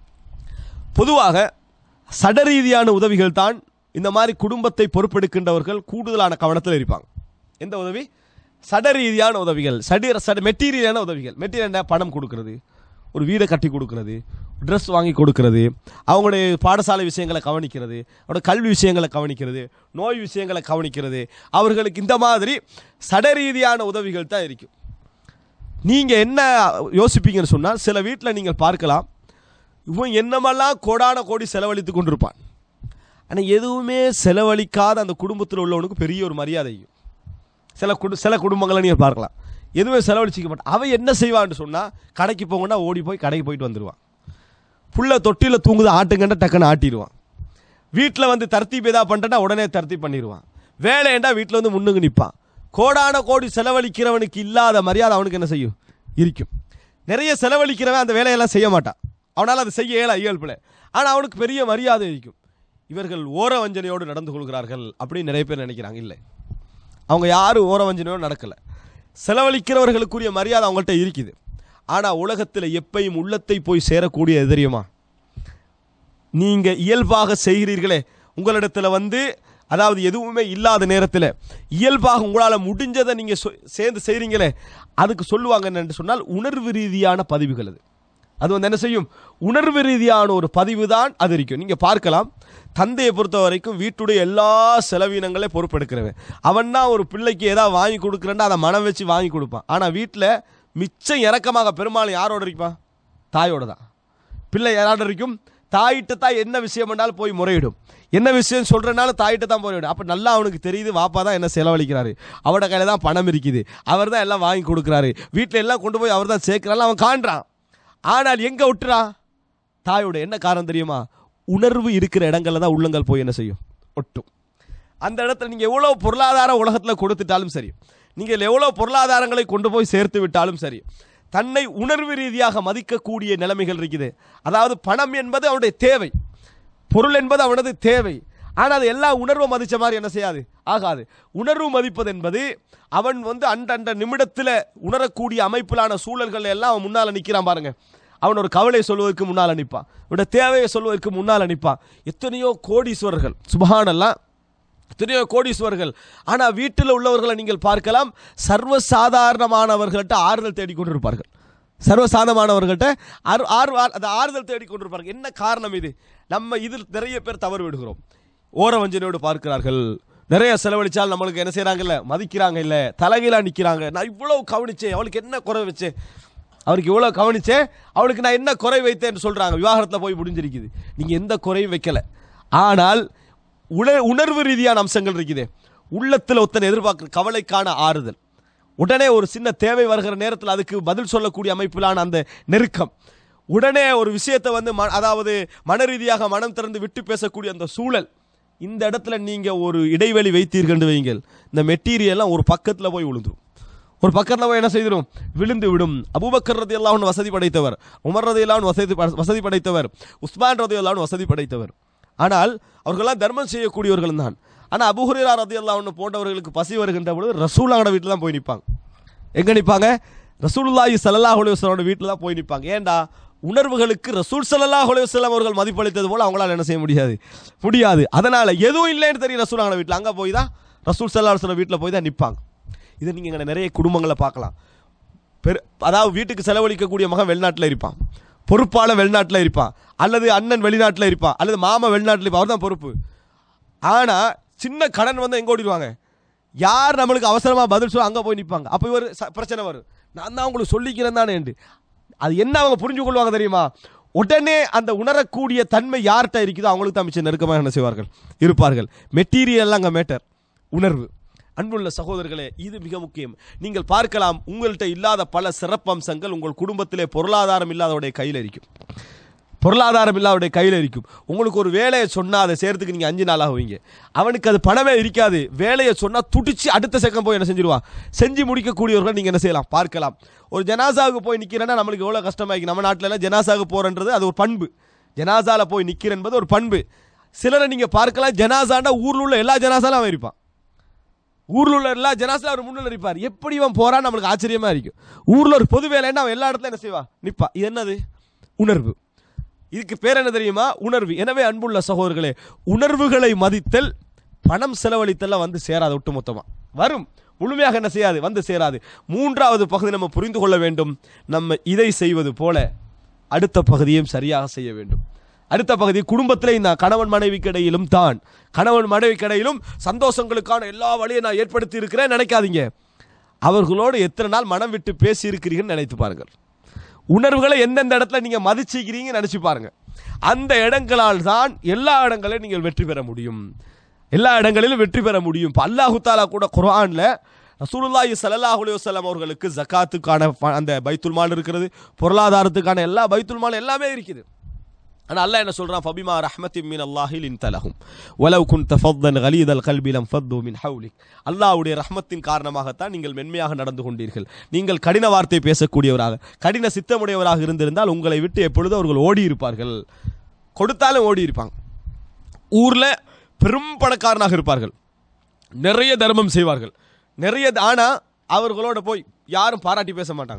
பொதுவாக சடரீதியான உதவிகள் தான் இந்த மாதிரி குடும்பத்தை பொறுப்பெடுக்கின்றவர்கள் கூடுதலான கவனத்தில் இருப்பாங்க எந்த உதவி சடரீதியான உதவிகள் சட சட மெட்டீரியலான உதவிகள் மெட்டீரியல் என்ன பணம் கொடுக்கறது ஒரு வீடை கட்டி கொடுக்கறது ட்ரெஸ் வாங்கி கொடுக்கறது அவங்களுடைய பாடசாலை விஷயங்களை கவனிக்கிறது அவங்களோட கல்வி விஷயங்களை கவனிக்கிறது நோய் விஷயங்களை கவனிக்கிறது அவர்களுக்கு இந்த மாதிரி சடரீதியான உதவிகள் தான் இருக்கும் நீங்கள் என்ன யோசிப்பீங்கன்னு சொன்னால் சில வீட்டில் நீங்கள் பார்க்கலாம் இவன் என்னமெல்லாம் கோடான கோடி செலவழித்து கொண்டிருப்பான் ஆனால் எதுவுமே செலவழிக்காத அந்த குடும்பத்தில் உள்ளவனுக்கு பெரிய ஒரு மரியாதை இருக்கும். சில குடு சில குடும்பங்களை நீங்கள் பார்க்கலாம் எதுவுமே செலவழிச்சிக்க மாட்டான் அவன் என்ன செய்வான்னு சொன்னால் கடைக்கு போங்கன்னா ஓடி போய் கடைக்கு போயிட்டு வந்துடுவான் புள்ள தொட்டியில் தூங்குது ஆட்டுங்கண்டா டக்குன்னு ஆட்டிடுவான் வீட்டில் வந்து தர்த்தீப் ஏதா பண்ணிட்டா உடனே தர்த்தீப் பண்ணிடுவான் வேலைண்டா வீட்டில் வந்து முன்னுக்கு நிற்பான் கோடான கோடி செலவழிக்கிறவனுக்கு இல்லாத மரியாதை அவனுக்கு என்ன செய்யும் இருக்கும் நிறைய செலவழிக்கிறவன் அந்த வேலையெல்லாம் செய்ய மாட்டான் அவனால் அதை செய்ய இயல இயல்பில் ஆனால் அவனுக்கு பெரிய மரியாதை இருக்கும் இவர்கள் ஓர வஞ்சனையோடு நடந்து கொள்கிறார்கள் அப்படின்னு நிறைய பேர் நினைக்கிறாங்க இல்லை அவங்க யாரும் ஓர வஞ்சனையோடு நடக்கலை செலவழிக்கிறவர்களுக்குரிய மரியாதை அவங்கள்ட்ட இருக்குது ஆனால் உலகத்தில் எப்பையும் உள்ளத்தை போய் சேரக்கூடிய எது தெரியுமா நீங்க இயல்பாக செய்கிறீர்களே உங்களிடத்துல வந்து அதாவது எதுவுமே இல்லாத நேரத்தில் இயல்பாக உங்களால் முடிஞ்சதை நீங்கள் சேர்ந்து செய்கிறீங்களே அதுக்கு சொல்லுவாங்க என்னன்னு சொன்னால் உணர்வு ரீதியான பதிவுகள் அது அது வந்து என்ன செய்யும் உணர்வு ரீதியான ஒரு பதிவு தான் அது இருக்கும் நீங்கள் பார்க்கலாம் தந்தையை பொறுத்த வரைக்கும் வீட்டுடைய எல்லா செலவினங்களே பொறுப்பெடுக்கிறவன் அவன் தான் ஒரு பிள்ளைக்கு ஏதாவது வாங்கி கொடுக்குறேன்னா அதை மனம் வச்சு வாங்கி கொடுப்பான் ஆனால் வீட்டில் மிச்சம் இறக்கமாக பெரும்பாலும் யாரோட இருப்பான் தாயோட தான் பிள்ளை யாரோட இருக்கும் தாயிட்ட தான் என்ன விஷயம் பண்ணாலும் போய் முறையிடும் என்ன விஷயம் சொல்றனால தாயிட்ட தான் முறையிடும் அப்போ நல்லா அவனுக்கு தெரியுது வாப்பா தான் என்ன செலவழிக்கிறாரு அவட கையில் தான் பணம் இருக்குது அவர் தான் எல்லாம் வாங்கி கொடுக்குறாரு வீட்டில் எல்லாம் கொண்டு போய் அவர் தான் சேர்க்கிறாரு அவன் காண்றான் ஆனால் எங்க விட்டுறான் தாயோட என்ன காரணம் தெரியுமா உணர்வு இருக்கிற இடங்கள்ல தான் உள்ளங்கள் போய் என்ன செய்யும் ஒட்டும் அந்த இடத்துல நீங்கள் எவ்வளோ பொருளாதார உலகத்தில் கொடுத்துட்டாலும் சரி நீங்கள் எவ்வளோ பொருளாதாரங்களை கொண்டு போய் சேர்த்து விட்டாலும் சரி தன்னை உணர்வு ரீதியாக மதிக்கக்கூடிய நிலைமைகள் இருக்குது அதாவது பணம் என்பது அவனுடைய தேவை பொருள் என்பது அவனது தேவை ஆனால் அது எல்லா உணர்வை மதித்த மாதிரி என்ன செய்யாது ஆகாது உணர்வு மதிப்பது என்பது அவன் வந்து அண்ட அண்ட நிமிடத்தில் உணரக்கூடிய அமைப்பிலான சூழல்கள் எல்லாம் அவன் முன்னால் நிற்கிறான் பாருங்க அவன் ஒரு கவலை சொல்வதற்கு முன்னால் நிற்பான் அவனுடைய தேவையை சொல்வதற்கு முன்னால் நிற்பான் எத்தனையோ கோடீஸ்வரர்கள் சுபஹானல்லாம் எத்தனையோ கோடீஸ்வரர்கள் ஆனால் வீட்டில் உள்ளவர்களை நீங்கள் பார்க்கலாம் சர்வசாதாரணமானவர்கள்ட்ட ஆறுதல் தேடிக்கொண்டிருப்பார்கள் சர்வசாதாரணமானவர்கள்ட்ட ஆறு ஆறு அந்த ஆறுதல் தேடிக்கொண்டிருப்பார்கள் என்ன காரணம் இது நம்ம இதில் நிறைய பேர் தவறு விடுகிறோம் ஓர வஞ்சனையோடு பார்க்கிறார்கள் நிறைய செலவழிச்சால் நம்மளுக்கு என்ன செய்கிறாங்கல்ல மதிக்கிறாங்க இல்லை தலைகீழா நிற்கிறாங்க நான் இவ்வளோ கவனிச்சேன் அவளுக்கு என்ன குறை வச்சேன் அவருக்கு இவ்வளோ கவனிச்சேன் அவளுக்கு நான் என்ன குறை வைத்தேன்னு சொல்கிறாங்க விவாகரத்தில் போய் முடிஞ்சிருக்குது நீங்கள் எந்த குறையும் வைக்கல ஆனால் உண உணர்வு ரீதியான அம்சங்கள் இருக்குது உள்ளத்தில் ஒருத்தனை எதிர்பார்க்குற கவலைக்கான ஆறுதல் உடனே ஒரு சின்ன தேவை வருகிற நேரத்தில் அதுக்கு பதில் சொல்லக்கூடிய அமைப்பிலான அந்த நெருக்கம் உடனே ஒரு விஷயத்தை வந்து ம அதாவது மன ரீதியாக மனம் திறந்து விட்டு பேசக்கூடிய அந்த சூழல் இந்த இடத்துல நீங்கள் ஒரு இடைவெளி வைத்தீர்கள் வைங்கள் இந்த மெட்டீரியல்லாம் ஒரு பக்கத்தில் போய் விழுந்துரும் ஒரு பக்கத்தில் போய் என்ன செய்திடும் விழுந்து விடும் அபூபக்கர் ரதி எல்லாம் வசதி படைத்தவர் உமர் ரதி எல்லாம் வசதி ப- வசதி படைத்தவர் உஸ்மான் ரதி எல்லாம் வசதி படைத்தவர் ஆனால் அவர்களெல்லாம் தர்மம் செய்யக்கூடியவர்கள் தான் ஆனால் அபுஹுரேரா ரதி எல்லாம் போன்றவர்களுக்கு பசி வருகின்ற பொழுது ரசூலாங்கட வீட்டில் தான் போய் நிற்பாங்க எங்கே நிற்பாங்க ரசூலுல்லாஹி ஸல்லல்லாஹு அலைஹி வஸல்லம் வீட்டில் தான் போய் நிற்பாங்க ஏன்டா உணர்வுகளுக்கு ரசூல் ஸல்லல்லாஹு அலைஹி வஸல்லம் அவர்கள் மதிப்பளித்தது போல அவங்களால என்ன செய்ய முடியாது முடியாது அதனால எதுவும் இல்லைன்னு தெரியும் ரசூலாங்கட வீட்டில் அங்கே போய் தான் ரசூல் ஸல்லல்லாஹு அலைஹி வஸல்லம் வீட்டில் போய் தான் நிற்பாங்க இதை நீங்கள் இங்கே நிறைய குடும்பங்களை பார்க்கலாம் பெரு அதாவது வீட்டுக்கு செலவழிக்கக்கூடிய மகன் வெளிநாட்டில் இருப்பான் பொறுப்பாளர் வெளிநாட்டில் இருப்பான் அல்லது அண்ணன் வெளிநாட்டில் இருப்பான் அல்லது மாமா வெளிநாட்டில் இருப்பான் அவர் தான் பொறுப்பு ஆனால் சின்ன கடன் வந்து எங்கே ஓடிடுவாங்க யார் நம்மளுக்கு அவசரமாக பதில் சொல்ல அங்கே போய் நிற்பாங்க அப்போ இவர் ச- பிரச்சனை வரும் நான் தான் உங்களுக்கு சொல்லிக்கிறேன் தானே அது என்ன அவங்க புரிஞ்சு கொள்வாங்க தெரியுமா உடனே அந்த உணரக்கூடிய தன்மை யார்கிட்ட இருக்குதோ அவங்களுக்கு தான் மிச்சம் நெருக்கமாக என்ன செய்வார்கள் இருப்பார்கள் மெட்டீரியல் அங்கே மேட்டர் உணர்வு அன்புள்ள சகோதரர்களே இது மிக முக்கியம் நீங்கள் பார்க்கலாம் உங்கள்கிட்ட இல்லாத பல சிறப்பம்சங்கள் உங்கள் குடும்பத்திலே பொருளாதாரம் இல்லாதவருடைய கையில் இருக்கும் பொருளாதாரம் இல்லாதவருடைய கையில் இருக்கும் உங்களுக்கு ஒரு வேலையை சொன்னால் அதை செய்கிறதுக்கு நீங்கள் அஞ்சு நாள் ஆகுவீங்க அவனுக்கு அது பணமே இருக்காது வேலையை சொன்னால் துடிச்சு அடுத்த செகண்ட் போய் என்ன செஞ்சிருவான் செஞ்சு முடிக்கக்கூடியவர்கள் நீங்கள் என்ன செய்யலாம் பார்க்கலாம் ஒரு ஜனாசாவுக்கு போய் நிற்கிறேன்னா நம்மளுக்கு எவ்வளோ கஷ்டமாயிருக்கு நம்ம நாட்டில் எல்லாம் ஜனாசாவுக்கு போகிறன்றது அது ஒரு பண்பு ஜனாசால போய் நிற்கிற என்பது ஒரு பண்பு சிலரை நீங்கள் பார்க்கலாம் ஜனாசாண்டா ஊரில் உள்ள எல்லா ஜனாசாலும் அவன் இருப்பான் ஊர்ல உள்ள எல்லா ஜனாசில அவர் முன்னில் இருப்பார் எப்படி இவன் போறான்னு நம்மளுக்கு ஆச்சரியமா இருக்கும் ஊர்ல ஒரு பொது வேலைன்னா அவன் எல்லா இடத்துல என்ன செய்வா நிப்பா இது என்னது உணர்வு இதுக்கு பேர் என்ன தெரியுமா உணர்வு எனவே அன்புள்ள சகோதரர்களே உணர்வுகளை மதித்தல் பணம் செலவழித்தெல்லாம் வந்து சேராது ஒட்டுமொத்தமா வரும் முழுமையாக என்ன செய்யாது வந்து சேராது மூன்றாவது பகுதி நம்ம புரிந்து கொள்ள வேண்டும் நம்ம இதை செய்வது போல அடுத்த பகுதியும் சரியாக செய்ய வேண்டும் அடுத்த பகுதி குடும்பத்திலே இந்த கணவன் மனைவிக்கு இடையிலும் தான் கணவன் மனைவிக்கு இடையிலும் சந்தோஷங்களுக்கான எல்லா வழியும் நான் ஏற்படுத்தி இருக்கிறேன் நினைக்காதீங்க அவர்களோடு எத்தனை நாள் மனம் விட்டு பேசி இருக்கிறீங்கன்னு நினைத்து பாருங்கள் உணர்வுகளை எந்தெந்த இடத்துல நீங்க மதிச்சிக்கிறீங்க நினைச்சு பாருங்க அந்த இடங்களால் தான் எல்லா இடங்களையும் நீங்கள் வெற்றி பெற முடியும் எல்லா இடங்களிலும் வெற்றி பெற முடியும் இப்போ அல்லாஹு தாலா கூட குர்ஆன்ல ரசூலுல்லாஹி ஸல்லல்லாஹு அலைஹி வஸல்லம் அவர்களுக்கு ஜகாத்துக்கான ப- அந்த பைத்துல் மால் இருக்கிறது பொருளாதாரத்துக்கான எல்லா பைத்துல் மால் எல்லாமே இருக்குது ஆனா அல்லாஹ் என்ன சொல்றான் ஃபபிமா ரஹ்மத்தின் மின் அல்லாஹி லின்தலஹும் வலவ் குன்த ஃபத்தன் கலீதல் கல்பி லம் ஃபத்து மின் ஹவுலிக் அல்லாஹ்வுடைய ரஹ்மத்தின் காரணமாகத்தான் நீங்கள் மென்மையாக நடந்து கொண்டீர்கள் நீங்கள் கடின வார்த்தை பேசக்கூடியவராக கடின சித்தமுடையவராக இருந்திருந்தால் உங்களை விட்டு எப்பொழுதும் அவர்கள் ஓடி இருப்பார்கள் கொடுத்தாலும் ஓடி இருப்பாங்க ஊர்ல பெரும் பணக்காரனாக இருப்பார்கள் நிறைய தர்மம் செய்வார்கள் நிறைய ஆனா அவர்களோட போய் யாரும் பாராட்டி பேச மாட்டாங்க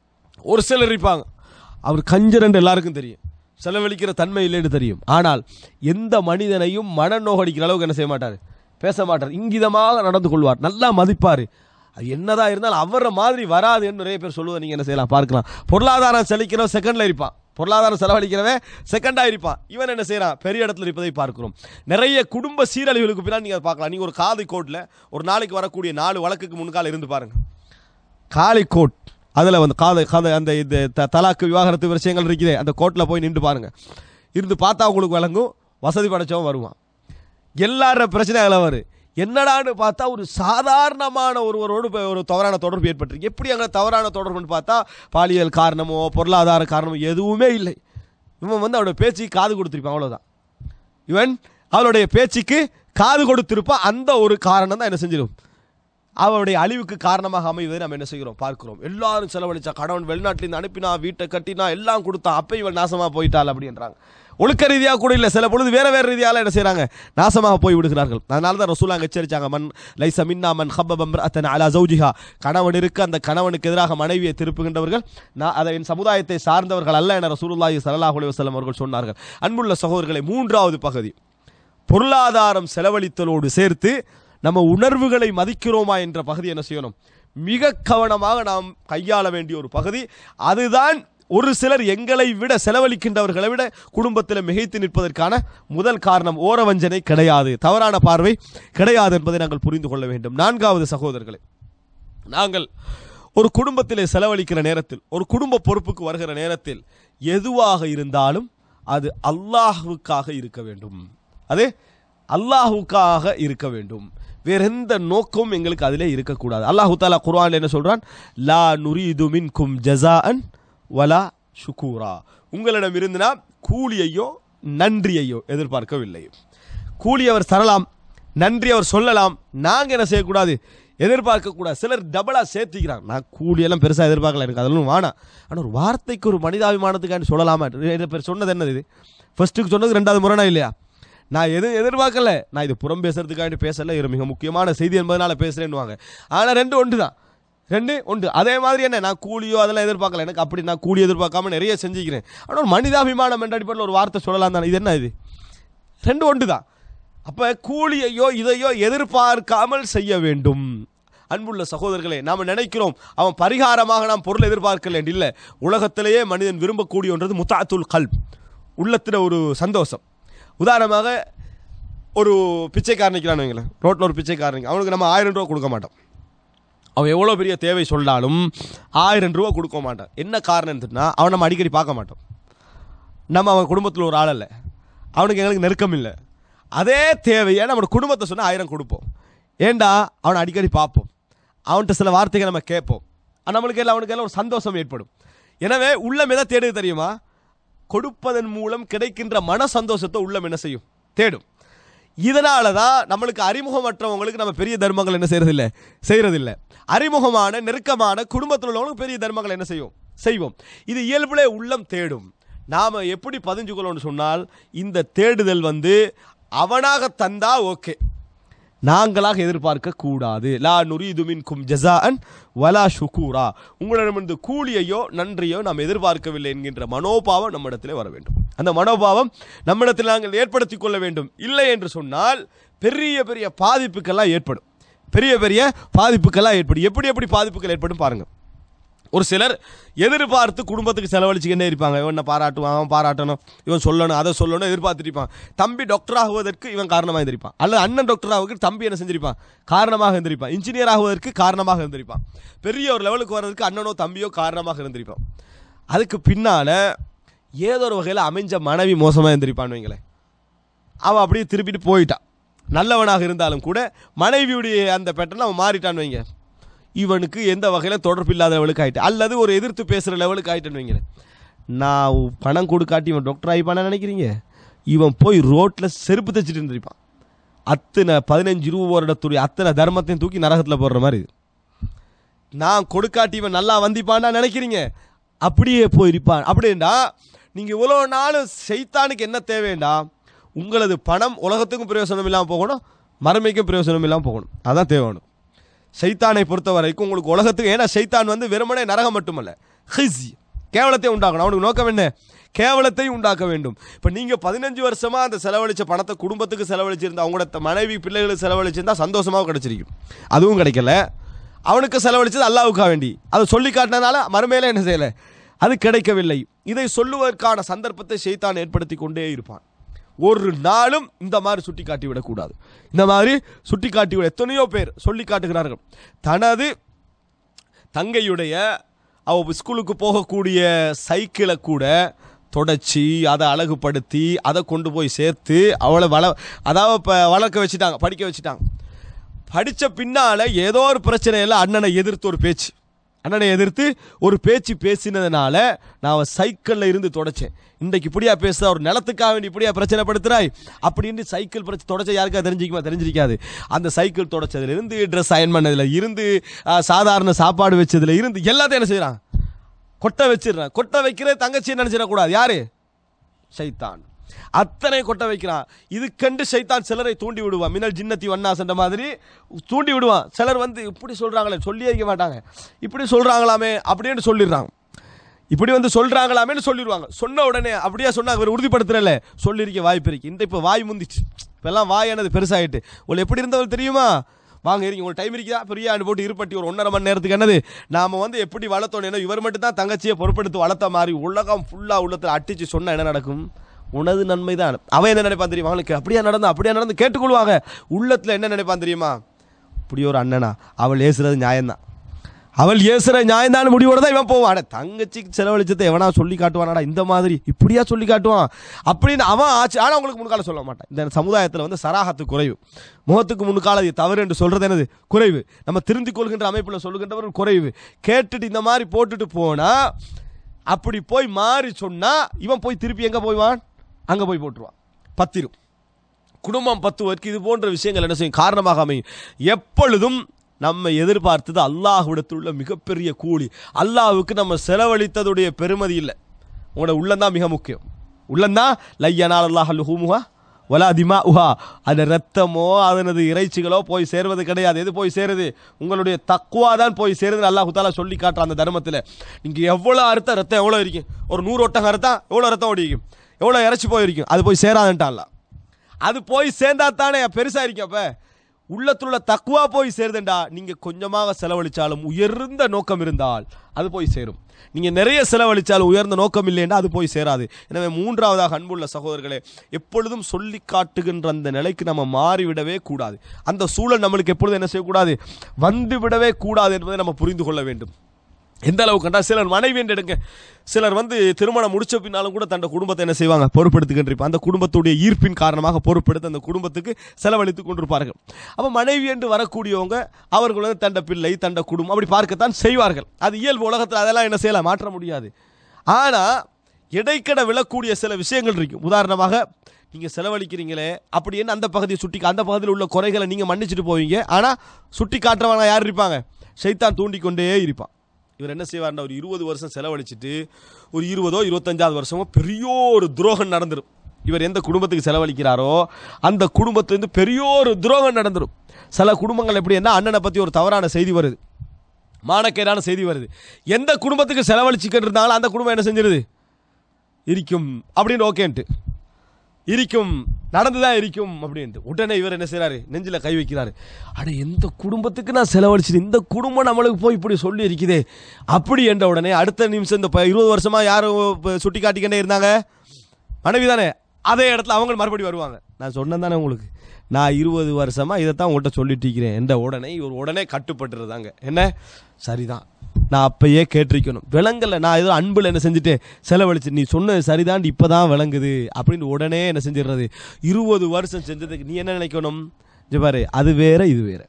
ஒரு சிலர் இருப்பாங்க அவர் கஞ்சரண்டு எல்லாருக்கும் தெரியும் செலவழிக்கிற தன்மை இல்லைன்னு தெரியும் ஆனால் எந்த மனிதனையும் மனநோகடிக்கிற அளவுக்கு என்ன செய்ய மாட்டார் பேச மாட்டார் இங்கிதமாக நடந்து கொள்வார் நல்லா மதிப்பார் அது என்னதான் இருந்தாலும் அவர மாதிரி வராது என்று நிறைய பேர் சொல்லுவதை நீங்கள் என்ன செய்யலாம் பார்க்கலாம் பொருளாதாரம் செழிக்கிறவன் செகண்டில் இருப்பான் பொருளாதாரம் செலவழிக்கிறவன் செகண்டாக இருப்பான் இவன் என்ன செய்கிறான் பெரிய இடத்துல இருப்பதை பார்க்கிறோம் நிறைய குடும்ப சீரழிவுகளுக்கு பின்னால் நீங்கள் பார்க்கலாம் நீங்கள் ஒரு காது கோட்டில் ஒரு நாளைக்கு வரக்கூடிய நாலு வழக்குக்கு முன்கால இருந்து பாருங்க காலிக்கோட் அதில் வந்து காத காத அந்த இது த தலாக்கு விவாகரத்து விஷயங்கள் இருக்குதே அந்த கோர்ட்டில் போய் நின்று பாருங்க இருந்து பார்த்தா உங்களுக்கு விளங்கும் வசதி படைச்சவன் வருவான் எல்லார பிரச்சனை அதில் வரும் என்னடான்னு பார்த்தா ஒரு சாதாரணமான ஒருவரோடு இப்ப ஒரு தவறான தொடர்பு ஏற்பட்டிருக்கு எப்படி அங்கே தவறான தொடர்புன்னு பார்த்தா பாலியல் காரணமோ பொருளாதார காரணமோ எதுவுமே இல்லை இவன் வந்து அவனோட பேச்சுக்கு காது கொடுத்துருப்பான் அவ்வளோதான் இவன் அவளுடைய பேச்சுக்கு காது கொடுத்திருப்பான் அந்த ஒரு காரணம் தான் என்ன செஞ்சிடும் அவருடைய அழிவுக்கு காரணமாக அமைவதை நம்ம என்ன செய்கிறோம் பார்க்கிறோம் எல்லாரும் செலவழிச்சா கணவன் வெளிநாட்டிலேருந்து அனுப்பினா வீட்டை கட்டினா எல்லாம் கொடுத்தா அப்ப இவள் நாசமா போயிட்டாள் அப்படின்றாங்க ஒழுக்க ரீதியாக கூட இல்லை சில பொழுது வேற வேற ரீதியால என்ன செய்றாங்க நாசமாக போய் விடுகிறார்கள் அதனால தான் ரசூலாங்க எச்சரிச்சாங்க மன் லைச மின்னா மன் ஹப்பபம் அத்தன் அலா ஜௌஜிஹா கணவன் இருக்க அந்த கணவனுக்கு எதிராக மனைவியை திருப்புகின்றவர்கள் நான் அதை என் சமுதாயத்தை சார்ந்தவர்கள் அல்ல என ரசூலுல்லாஹி ஸல்லல்லாஹு அலைஹி வஸல்லம் அவர்கள் சொன்னார்கள் அன்புள்ள சகோதரர்களை மூன்றாவது பகுதி பொருளாதாரம் செலவழித்தலோடு சேர்த்து நம்ம உணர்வுகளை மதிக்கிறோமா என்ற பகுதி என்ன செய்யணும் மிக கவனமாக நாம் கையாள வேண்டிய ஒரு பகுதி அதுதான் ஒரு சிலர் எங்களை விட செலவழிக்கின்றவர்களை விட குடும்பத்தில் மிகைத்து நிற்பதற்கான முதல் காரணம் ஓரவஞ்சனை கிடையாது தவறான பார்வை கிடையாது என்பதை நாங்கள் புரிந்து கொள்ள வேண்டும் நான்காவது சகோதரர்களே நாங்கள் ஒரு குடும்பத்திலே செலவழிக்கிற நேரத்தில் ஒரு குடும்ப பொறுப்புக்கு வருகிற நேரத்தில் எதுவாக இருந்தாலும் அது அல்லாஹுக்காக இருக்க வேண்டும் அது அல்லாஹுக்காக இருக்க வேண்டும் வேற எந்த நோக்கமும் எங்களுக்கு அதிலே இருக்கக்கூடாது அல்லாஹு தாலா குர்ஆன்ல என்ன சொல்றான் லா நுரீது மின்கும் ஜஸாஅன் வலா ஷுக்கூரா உங்களிடம் இருந்துனா கூலியையோ நன்றியையோ எதிர்பார்க்கவில்லை கூலி அவர் தரலாம் நன்றி அவர் சொல்லலாம் நாங்கள் என்ன செய்யக்கூடாது எதிர்பார்க்கக்கூடாது சிலர் டபுளாக சேர்த்திக்கிறாங்க நான் கூலியெல்லாம் பெருசாக எதிர்பார்க்கல எனக்கு அதெல்லாம் வேணாம் ஆனால் ஒரு வார்த்தைக்கு ஒரு மனிதாபிமானத்துக்காண்டி சொல்லலாமா ரெண்டு பேர் சொன்னது என்னது இது ஃபர்ஸ்ட்டுக்கு சொன்னது ரெண்டாவது முறைனா இல்லையா நான் எதுவும் எதிர்பார்க்கல நான் இது புறம் பேசுறதுக்காண்டி பேசல இது மிக முக்கியமான செய்தி என்பதனால பேசுறேன்னுவாங்க ஆனால் ரெண்டு ஒன்று தான் ரெண்டு ஒன்று அதே மாதிரி என்ன நான் கூலியோ அதெல்லாம் எதிர்பார்க்கல எனக்கு அப்படி நான் கூலி எதிர்பார்க்காம நிறைய செஞ்சுக்கிறேன் ஆனால் ஒரு மனிதாபிமானம் என்ற அடிப்படையில் ஒரு வார்த்தை சொல்லலாம் தானே இது என்ன இது ரெண்டு ஒன்று தான் அப்போ கூலியையோ இதையோ எதிர்பார்க்காமல் செய்ய வேண்டும் அன்புள்ள சகோதரர்களே நாம் நினைக்கிறோம் அவன் பரிகாரமாக நாம் பொருள் எதிர்பார்க்கல இல்லை உலகத்திலேயே மனிதன் விரும்பக்கூடிய ஒன்றது முத்தாத்துல் கல்ப் உள்ளத்தில் ஒரு சந்தோஷம் உதாரணமாக ஒரு பிச்சைக்காரன் நிற்கிறான்னு வைங்களேன் ரோட்டில் ஒரு பிச்சைக்காரன் நிற்கிறான். அவனுக்கு நம்ம ஆயிரம் ரூபா கொடுக்க மாட்டோம் அவன் எவ்வளோ பெரிய தேவை சொன்னாலும் ஆயிரம் ரூபா கொடுக்க மாட்டான் என்ன காரணம் தெரியுமா அவன் நம்ம அடிக்கடி பார்க்க மாட்டோம் நம்ம அவன் குடும்பத்தில் ஒரு ஆள் இல்லை அவனுக்கு எங்களுக்கு நெருக்கம் இல்லை அதே தேவையை நம்ம குடும்பத்தை சொன்னால் ஆயிரம் கொடுப்போம் ஏண்டா அவனை அடிக்கடி பார்ப்போம் அவன்கிட்ட சில வார்த்தைகளை நம்ம கேட்போம் அது நம்மளுக்கு எல்லாம் அவனுக்கு எல்லாம் ஒரு சந்தோஷம் ஏற்படும் எனவே உள்ளம் எதை தேடுது தெரியுமா கொடுப்பதன் மூலம் கிடைக்கின்ற மன சந்தோஷத்தை உள்ளம் என்ன செய்யும் தேடும் இதனால தான் நம்மளுக்கு அறிமுகமற்றவங்களுக்கு நம்ம பெரிய தர்மங்கள் என்ன செய்யறதில்ல செய்யறதில்ல அறிமுகமான நெருக்கமான குடும்பத்தில் உள்ளவங்களுக்கு பெரிய தர்மங்கள் என்ன செய்வோம் செய்வோம் இது இயல்புலே உள்ளம் தேடும் நாம் எப்படி பதிஞ்சு கொள்ளணும்னு சொன்னால் இந்த தேடுதல் வந்து அவனாக தந்தா ஓகே நாங்களாக எதிர்பார்க்க கூடாது லா நுரீது மின்கும் ஜஸாஅன் வலா ஷுக்கூரா உங்களிடமிருந்து கூலியையோ நன்றியோ நாம் எதிர்பார்க்கவில்லை என்கின்ற மனோபாவம் நம்மிடத்திலே வர வேண்டும் அந்த மனோபாவம் நம்மிடத்தில் நாங்கள் ஏற்படுத்திக் கொள்ள வேண்டும் இல்லை என்று சொன்னால் பெரிய பெரிய பாதிப்புக்கெல்லாம் ஏற்படும் பெரிய பெரிய பாதிப்புக்கெல்லாம் ஏற்படும் எப்படி எப்படி பாதிப்புகள் ஏற்படும் பாருங்க ஒரு சிலர் எதிர்பார்த்து குடும்பத்துக்கு செலவழிச்சுக்கிட்டே இருப்பாங்க இவன் என்ன பாராட்டுவான் அவன் பாராட்டணும் இவன் சொல்லணும் அதை சொல்லணும் எதிர்பார்த்துட்டு இருப்பான் தம்பி டாக்டர் ஆகுவதற்கு இவன் காரணமாக இருந்திருப்பான் அல்லது அண்ணன் டாக்டர் ஆகுவதற்கு தம்பி என்ன செஞ்சிருப்பான் காரணமாக இருந்திருப்பான் இன்ஜினியர் ஆகுவதற்கு காரணமாக இருந்திருப்பான் பெரிய ஒரு லெவலுக்கு வர்றதுக்கு அண்ணனோ தம்பியோ காரணமாக இருந்திருப்பான் அதுக்கு பின்னால் ஏதோ ஒரு வகையில் அமைஞ்ச மனைவி மோசமாக இருந்திருப்பான்னு வைங்களேன் அவன் அப்படியே திருப்பிட்டு போயிட்டான் நல்லவனாக இருந்தாலும் கூட மனைவியுடைய அந்த பேட்டர்ன் அவன் மாறிட்டான்னு வைங்க இவனுக்கு எந்த வகையில் தொடர்பு இல்லாத லெவலுக்கு ஆயிட்டு அல்லது ஒரு எதிர்த்து பேசுகிற லெவலுக்கு ஆயிட்டேன்னு வைங்க நான் பணம் கொடுக்காட்டி இவன் டாக்டர் ஆகிப்பான நினைக்கிறீங்க இவன் போய் ரோட்டில் செருப்பு தைச்சிட்டு இருந்திருப்பான் அத்தனை பதினஞ்சு ரூபா வருடத்துடைய அத்தனை தர்மத்தையும் தூக்கி நரகத்தில் போடுற மாதிரி இது நான் கொடுக்காட்டி இவன் நல்லா வந்திப்பான்னா நினைக்கிறீங்க அப்படியே போயிருப்பான் அப்படின்டா நீங்கள் இவ்வளோ நாள் செய்தானுக்கு என்ன தேவைண்டா உங்களது பணம் உலகத்துக்கும் பிரயோசனம் இல்லாமல் போகணும் மறுமைக்கும் பிரயோசனம் இல்லாமல் போகணும் அதான் தேவைணும் சைத்தானை பொறுத்த வரைக்கும் உங்களுக்கு உலகத்துக்கு ஏன்னா சைத்தான் வந்து வெறுமனே நரகம் மட்டுமல்ல ஹிஸ் கேவலத்தை உண்டாக்கணும் அவனுக்கு நோக்கம் என்ன கேவலத்தை உண்டாக்க வேண்டும் இப்போ நீங்கள் பதினஞ்சு வருஷமா அந்த செலவழிச்ச பணத்தை குடும்பத்துக்கு செலவழிச்சிருந்தா அவங்களோட மனைவி பிள்ளைகளுக்கு செலவழிச்சிருந்தா சந்தோஷமாக கிடைச்சிருக்கும் அதுவும் கிடைக்கல அவனுக்கு செலவழிச்சது அல்லாவுக்கா வேண்டி அதை சொல்லி காட்டினதுனால மறுமையில என்ன செய்யலை அது கிடைக்கவில்லை இதை சொல்லுவதற்கான சந்தர்ப்பத்தை ஷைத்தான் ஏற்படுத்தி கொண்டே இருப்பான் ஒரு நாளும் இந்த மாதிரி சுட்டி காட்டி விடக்கூடாது இந்த மாதிரி சுட்டி காட்டி விட எத்தனையோ பேர் சொல்லி காட்டுகிறார்கள் தனது தங்கையுடைய அவ ஸ்கூலுக்கு போகக்கூடிய சைக்கிளை கூட தொடச்சி அதை அழகுபடுத்தி அதை கொண்டு போய் சேர்த்து அவளை வள அதாவது இப்போ வளர்க்க வச்சுட்டாங்க படிக்க வச்சுட்டாங்க படித்த பின்னால் ஏதோ ஒரு பிரச்சனையில் அண்ணனை எதிர்த்து ஒரு பேச்சு அண்ணனை எதிர்த்து ஒரு பேச்சு பேசினதுனால நான் அவன் சைக்கிளில் இருந்து தொடச்சேன் இன்றைக்கு இப்படியா பேசுதா ஒரு நிலத்துக்காக வேண்டி இப்படியா பிரச்சனைப்படுத்துறாய் அப்படின்னு சைக்கிள் பிரச்சனை தொடச்ச யாருக்கா தெரிஞ்சிக்குமா தெரிஞ்சிருக்காது அந்த சைக்கிள் தொடச்சதுல இருந்து ட்ரெஸ் அயன் பண்ணதுல இருந்து ஆ, சாதாரண சாப்பாடு வச்சதுல இருந்து எல்லாத்தையும் என்ன செய்யறான் கொட்டை வச்சிடுறான் கொட்டை வைக்கிறது தங்கச்சி நினைச்சிடக்கூடாது யாரு சைத்தான் அத்தனை கொட்ட வைக்கிறான் இது கண்டு சைத்தான் சிலரை தூண்டி விடுவான் மின்னல் ஜின்னத்தி வண்ணாசன்ற மாதிரி தூண்டி விடுவான் சிலர் வந்து இப்படி சொல்றாங்களே சொல்லியே வைக்க மாட்டாங்க இப்படி சொல்றாங்களாமே அப்படின்னு சொல்லிடுறாங்க இப்படி வந்து சொல்றாங்களாமேன்னு சொல்லிடுவாங்க சொன்ன உடனே அப்படியே சொன்னாங்க இவர் உறுதிப்படுத்துறல சொல்லியிருக்க வாய்ப்பு இருக்கு இந்த இப்போ வாய் முந்திச்சு இப்பெல்லாம் வாய் என்னது பெருசாயிட்டு உங்களுக்கு எப்படி இருந்தவர் தெரியுமா வாங்க இருங்க உங்களுக்கு டைம் இருக்குதா பெரிய ஆண்டு போட்டு இருப்பட்டி ஒரு ஒன்றரை மணி நேரத்துக்கு என்னது நாம வந்து எப்படி வளர்த்தோம் ஏன்னா இவர் மட்டும் தான் தங்கச்சியை பொறுப்பெடுத்து வளர்த்த மாதிரி உலகம் ஃபுல்லா உள்ளத்தில் அட்டிச்சு சொன்னா என்ன நடக்கும் உனது நன்மை தான் அவன் என்ன நினைப்பான் தெரியுமா அவனுக்கு அப்படியா நடந்து அப்படியா நடந்து கேட்டுக்கொள்வாங்க உள்ளத்தில் என்ன நினைப்பான் தெரியுமா இப்படி ஒரு அண்ணனா அவள் ஏசுறது நியாயம்தான் அவள் ஏசுற நியாயம்தான் முடிவோட தான் இவன் போவான் அட தங்கச்சிக்கு செலவழிச்சதை எவனா சொல்லி காட்டுவானாடா இந்த மாதிரி இப்படியா சொல்லி காட்டுவான் அப்படின்னு அவன் ஆச்சு ஆனால் உங்களுக்கு முன்கால சொல்ல மாட்டான் இந்த சமுதாயத்தில் வந்து சராகத்து குறைவு முகத்துக்கு முன்கால இது தவறு என்று சொல்றது என்னது குறைவு நம்ம திருந்திக் கொள்கின்ற அமைப்பில் சொல்லுகின்றவர்கள் குறைவு கேட்டுட்டு இந்த மாதிரி போட்டுட்டு போனா அப்படி போய் மாறி சொன்னா இவன் போய் திருப்பி எங்க போய்வான் அங்க போய் போட்டுருவான் பத்திரும் குடும்பம் பத்துவதற்கு இது போன்ற விஷயங்கள் என்ன செய்யும் காரணமாக அமையும் எப்பொழுதும் நம்ம எதிர்பார்த்தது அல்லாஹ்விடத்தில் உள்ள மிகப்பெரிய கூலி அல்லாஹ்வுக்கு நம்ம செலவழித்ததுடைய பெருமதி இல்லை உங்களோட உள்ளம்தான் மிக முக்கியம் உள்ளம்தான் லையனால் அல்லாஹ் ஹூமுஹா வலா திமா உஹா அது ரத்தமோ அதனது இறைச்சிகளோ போய் சேர்வது கிடையாது எது போய் சேருது உங்களுடைய தக்குவா தான் போய் சேருதுன்னு அல்லாஹ் தாலா சொல்லி காட்டுற அந்த தர்மத்தில் நீங்கள் எவ்வளோ அறுத்த ரத்தம் எவ்வளோ இருக்கும் ஒரு நூறு ஒட்டகம் அறுத்தா எவ்வளோ ரத்தம் ஓடிக்கும் எவ்வளோ இறைச்சி போயிருக்கும் அது போய் சேராதுன்ட்டான்ல அது போய் சேர்ந்தா தானே பெருசாக இருக்கும் அப்போ உள்ளத்தில் உள்ள தக்குவா போய் சேருதுண்டா நீங்க கொஞ்சமாக செலவழிச்சாலும் உயர்ந்த நோக்கம் இருந்தால் அது போய் சேரும் நீங்க நிறைய செலவழிச்சாலும் உயர்ந்த நோக்கம் இல்லைன்னா அது போய் சேராது எனவே மூன்றாவதாக அன்புள்ள சகோதரர்களே எப்பொழுதும் சொல்லி காட்டுகின்ற அந்த நிலைக்கு நம்ம மாறிவிடவே கூடாது அந்த சூழல் நம்மளுக்கு எப்பொழுதும் என்ன செய்யக்கூடாது வந்து விடவே கூடாது என்பதை நம்ம புரிந்து கொள்ள வேண்டும் எந்த அளவுக்கு கண்டா சிலர் மனைவி என்று எடுங்க சிலர் வந்து திருமணம் முடிச்ச பின்னாலும் கூட தன் குடும்பத்தை என்ன செய்வாங்க பொறுப்பெடுத்துக்கின்ற அந்த குடும்பத்துடைய ஈர்ப்பின் காரணமாக பொறுப்பெடுத்து அந்த குடும்பத்துக்கு செலவழித்துக் கொண்டிருப்பார்கள் அப்ப மனைவி என்று வரக்கூடியவங்க அவர்கள் வந்து தண்ட பிள்ளை தண்ட குடும்பம் அப்படி பார்க்கத்தான் செய்வார்கள் அது இயல்பு உலகத்தில் அதெல்லாம் என்ன செய்யலாம் மாற்ற முடியாது ஆனா இடைக்கட விழக்கூடிய சில விஷயங்கள் இருக்கும் உதாரணமாக நீங்க செலவழிக்கிறீங்களே அப்படின்னு அந்த பகுதியை சுட்டி அந்த பகுதியில் உள்ள குறைகளை நீங்க மன்னிச்சுட்டு போவீங்க ஆனா சுட்டி காட்டுறவங்க யார் இருப்பாங்க ஷைத்தான் தூண்டிக்கொண்டே இருப்பான் இவர் என்ன செய்வார்னா ஒரு இருபது வருஷம் செலவழிச்சிட்டு ஒரு இருபதோ இருபத்தஞ்சாவது வருஷமோ பெரிய ஒரு துரோகம் நடந்துடும் இவர் எந்த குடும்பத்துக்கு செலவழிக்கிறாரோ அந்த குடும்பத்திலிருந்து பெரிய ஒரு துரோகம் நடந்துடும் சில குடும்பங்கள் எப்படி என்ன அண்ணனை பற்றி ஒரு தவறான செய்தி வருது மானக்கேடான செய்தி வருது எந்த குடும்பத்துக்கு செலவழிச்சுக்கிட்டு இருந்தாலும் அந்த குடும்பம் என்ன செஞ்சிருது இருக்கும் அப்படின்னு ஓகேன்ட்டு இருக்கும் நடந்துதான் இருக்கும் அப்படின்ட்டு உடனே இவர் என்ன செய்றாரு நெஞ்சில கை வைக்கிறாரு அட எந்த குடும்பத்துக்கு நான் செலவழிச்சிட்டு இந்த குடும்பம் நம்மளுக்கு போய் இப்படி சொல்லி இருக்குதே அப்படி என்ற உடனே அடுத்த நிமிஷம் இந்த ப- இருபது வருஷமா யாரும் இப்ப சுட்டி காட்டிக்கிட்டே இருந்தாங்க மனைவி தானே அதே இடத்துல அவங்க மறுபடியும் வருவாங்க நான் சொன்னேன் தானே உங்களுக்கு நான் இருபது வருஷமா இதைத்தான் உங்கள்கிட்ட சொல்லிட்டு இருக்கிறேன் என்ற உடனே இவர் உடனே கட்டுப்பட்டுருதாங்க என்ன சரிதான் நான் அப்பயே கேட்டிருக்கணும் விளங்கல நான் ஏதோ அன்புல என்ன செஞ்சுட்டேன் செலவழிச்சு நீ சொன்னது சரிதான் இப்பதான் விளங்குது அப்படின்னு உடனே என்ன செஞ்சிடுறது இருபது வருஷம் செஞ்சதுக்கு நீ என்ன நினைக்கணும் இங்க பாரு அது வேற இது வேற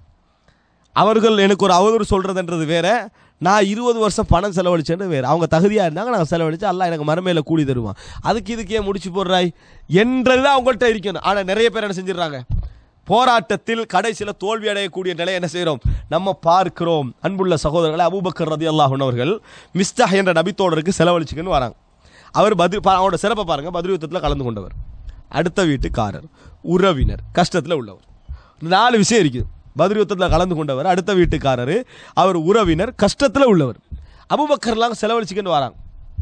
அவர்கள் எனக்கு ஒரு அவதூறு சொல்றதுன்றது வேற நான் இருபது வருஷம் பணம் செலவழிச்சேன்னு வேற அவங்க தகுதியா இருந்தாங்க நான் செலவழிச்சு அல்லாஹ் எனக்கு மறுமையில கூலி தருவான் அதுக்கு இதுக்கு ஏன் முடிச்சு போடுறாய் என்றதுதான் அவங்கள்ட்ட இருக்கணும் ஆனா நிறைய பேர் என்ன செஞ்சிடறாங்க போராட்டத்தில் கடைசியில் தோல்வி அடையக்கூடிய நிலை என்ன செய்கிறோம் நம்ம பார்க்கிறோம் அன்புள்ள சகோதரர்களை அபூபக்கர் ரதி அல்லாஹன் அவர்கள் மிஸ்டாஹ் என்ற நபித்தோடருக்கு செலவழிச்சுக்குன்னு வராங்க அவர் பதில் பா- அவரோட சிறப்பை பாருங்க பதில் யுத்தத்தில் கலந்து கொண்டவர் அடுத்த வீட்டுக்காரர் உறவினர் கஷ்டத்தில் உள்ளவர் நாலு விஷயம் இருக்குது பதில் யுத்தத்தில் கலந்து கொண்டவர் அடுத்த வீட்டுக்காரர் அவர் உறவினர் கஷ்டத்தில் உள்ளவர் அபூபக்கர்லாம் செலவழிச்சுக்கின்னு வராங்க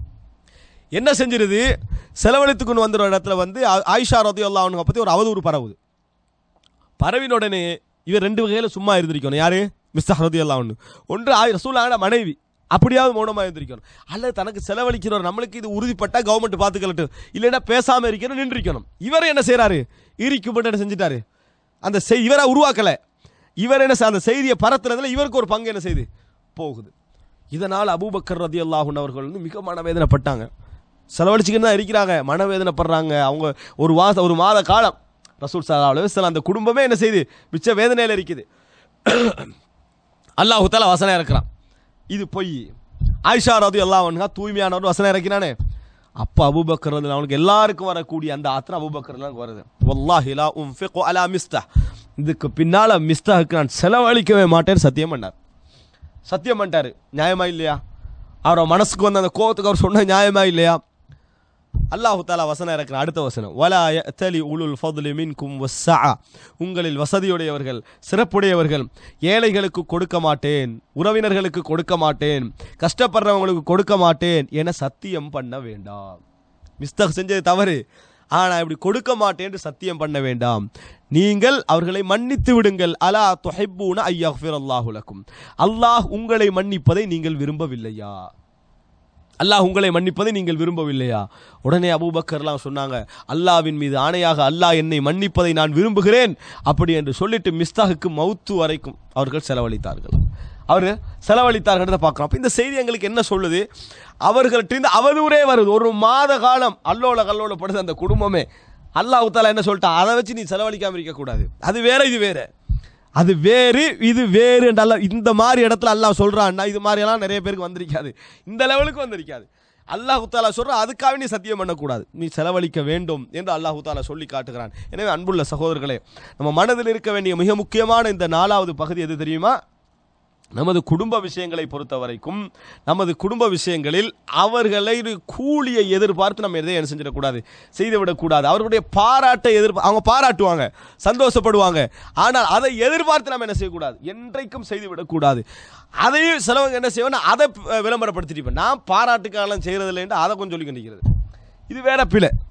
என்ன செஞ்சிருது செலவழித்துக்கொண்டு வந்துற இடத்துல வந்து ஆ- ஆயிஷா ரதி அல்லாஹ் பற்றி ஒரு அவதூறு பரவுது பரவின உடனே இவர் ரெண்டு வகையில சும்மா இருந்திருக்கணும் யாரு மிஸ் ஹரதி எல்லாம் ஒன்று ஒன்று ஆய் ரசூலான மனைவி அப்படியாவது மௌனமாக இருந்திருக்கணும் அல்லது தனக்கு செலவழிக்கிறவர் நம்மளுக்கு இது உறுதிப்பட்டா கவர்மெண்ட் பார்த்துக்கலட்டும் இல்லைன்னா பேசாம இருக்கணும் நின்றிருக்கணும் இவர் என்ன செய்றாரு இரிக்கும்பட்டு என்ன செஞ்சிட்டாரு அந்த செய் இவரை உருவாக்கல இவர் என்ன செய்- அந்த செய்தியை பரத்துறதுல இவருக்கு ஒரு பங்கு என்ன செய்யுது போகுது இதனால் அபூபக்கர் ரதி அல்லாஹுன் அவர்கள் வந்து மிக மனவேதனைப்பட்டாங்க செலவழிச்சுக்கிட்டு தான் இருக்கிறாங்க மனவேதனைப்படுறாங்க அவங்க ஒரு மாதம் ஒரு மாத காலம் ரசூல் சல்லா அலுவலம் அந்த குடும்பமே என்ன செய்யுது மிச்ச வேதனையில் இருக்குது அல்லாஹு தாலா வசனம் இறக்குறான் இது பொய் ஆயிஷா ரதி அல்லாஹ் தூய்மையானவர் வசனம் இறக்கினானே அப்போ அபூபக்கர் ரதி அவனுக்கு எல்லாருக்கும் வரக்கூடிய அந்த ஆத்திரம் அபூபக்கர் வருது வல்லாஹி லா உன்ஃபிகு அலா மிஸ்தா இதுக்கு பின்னால மிஸ்தாவுக்கு நான் செலவழிக்கவே மாட்டேன்னு சத்தியம் பண்ணார் சத்தியம் பண்ணிட்டாரு நியாயமா இல்லையா அவரோட மனசுக்கு வந்த அந்த கோவத்துக்கு அவர் சொன்ன நியாயமா இல்லையா அல்லாஹு தாலா வசனம் இறக்குற அடுத்த வசனம் வலா யஅ்தலி உலுல் ஃபضل மின்கும் வஸ்ஸஅ உங்களில் வசதியுடையவர்கள் சிறப்புடையவர்கள் ஏழைகளுக்கு கொடுக்க மாட்டேன் உறவினர்களுக்கு கொடுக்க மாட்டேன் கஷ்டப்படுறவங்களுக்கு கொடுக்க மாட்டேன் என சத்தியம் பண்ண வேண்டாம் மிஸ்தக் செஞ்சது தவறு ஆனா இப்படி கொடுக்க மாட்டேன் என்று சத்தியம் பண்ண வேண்டாம் நீங்கள் அவர்களை மன்னித்து விடுங்கள் அலா துஹிப்பூன ஐயஃபிர் அல்லாஹு லக்கும் அல்லாஹ் உங்களை மன்னிப்பதை நீங்கள் விரும்பவில்லையா அல்லாஹ் உங்களை மன்னிப்பதை நீங்கள் விரும்பவில்லையா உடனே அபூபக்கர்லாம் சொன்னாங்க அல்லாவின் மீது ஆணையாக அல்லாஹ் என்னை மன்னிப்பதை நான் விரும்புகிறேன் அப்படி என்று சொல்லிட்டு மிஸ்தாகுக்கு மௌத்து வரைக்கும் அவர்கள் செலவழித்தார்கள் அவர் செலவழித்தார்கள் பார்க்குறோம் அப்போ இந்த செய்தி எங்களுக்கு என்ன சொல்லுது அவர்கள்ட்ட அவதூறே வருது ஒரு மாத காலம் அல்லோல கல்லோலப்படுது அந்த குடும்பமே அல்லாஹ் தாலா என்ன சொல்லிட்டான் அதை வச்சு நீ செலவழிக்காம இருக்கக்கூடாது அது வேற இது வேற அது வேறு இது வேறு என்று அல்லாஹ் இந்த மாதிரி இடத்துல அல்லாஹ் சொல்றான்னா இது மாதிரி எல்லாம் நிறைய பேருக்கு வந்திருக்காது இந்த லெவலுக்கு வந்திருக்காது அல்லாஹ் தாலா சொல்ற அதுக்காக நீ சத்தியம் பண்ணக்கூடாது நீ செலவழிக்க வேண்டும் என்று அல்லாஹ் தாலா சொல்லி காட்டுகிறான் எனவே அன்புள்ள சகோதரர்களே நம்ம மனதில் இருக்க வேண்டிய மிக முக்கியமான இந்த நாலாவது பகுதி எது தெரியுமா நமது குடும்ப விஷயங்களை பொறுத்த வரைக்கும் நமது குடும்ப விஷயங்களில் அவர்களை ஒரு கூலியை எதிர்பார்த்து நம்ம எதையும் என்ன செஞ்சிடக்கூடாது செய்துவிடக்கூடாது அவர்களுடைய பாராட்டை எதிர்ப்பு அவங்க பாராட்டுவாங்க சந்தோஷப்படுவாங்க ஆனால் அதை எதிர்பார்த்து நம்ம என்ன செய்யக்கூடாது என்றைக்கும் செய்துவிடக்கூடாது அதையும் சிலவங்க என்ன செய்வோம்னா அதை அஹ், விளம்பரப்படுத்திட்டு நான் பாராட்டுக்காலம் செய்கிறது இல்லைன்ட்டு அதை கொஞ்சம் சொல்லி நிற்கிறது இது வேற பிழை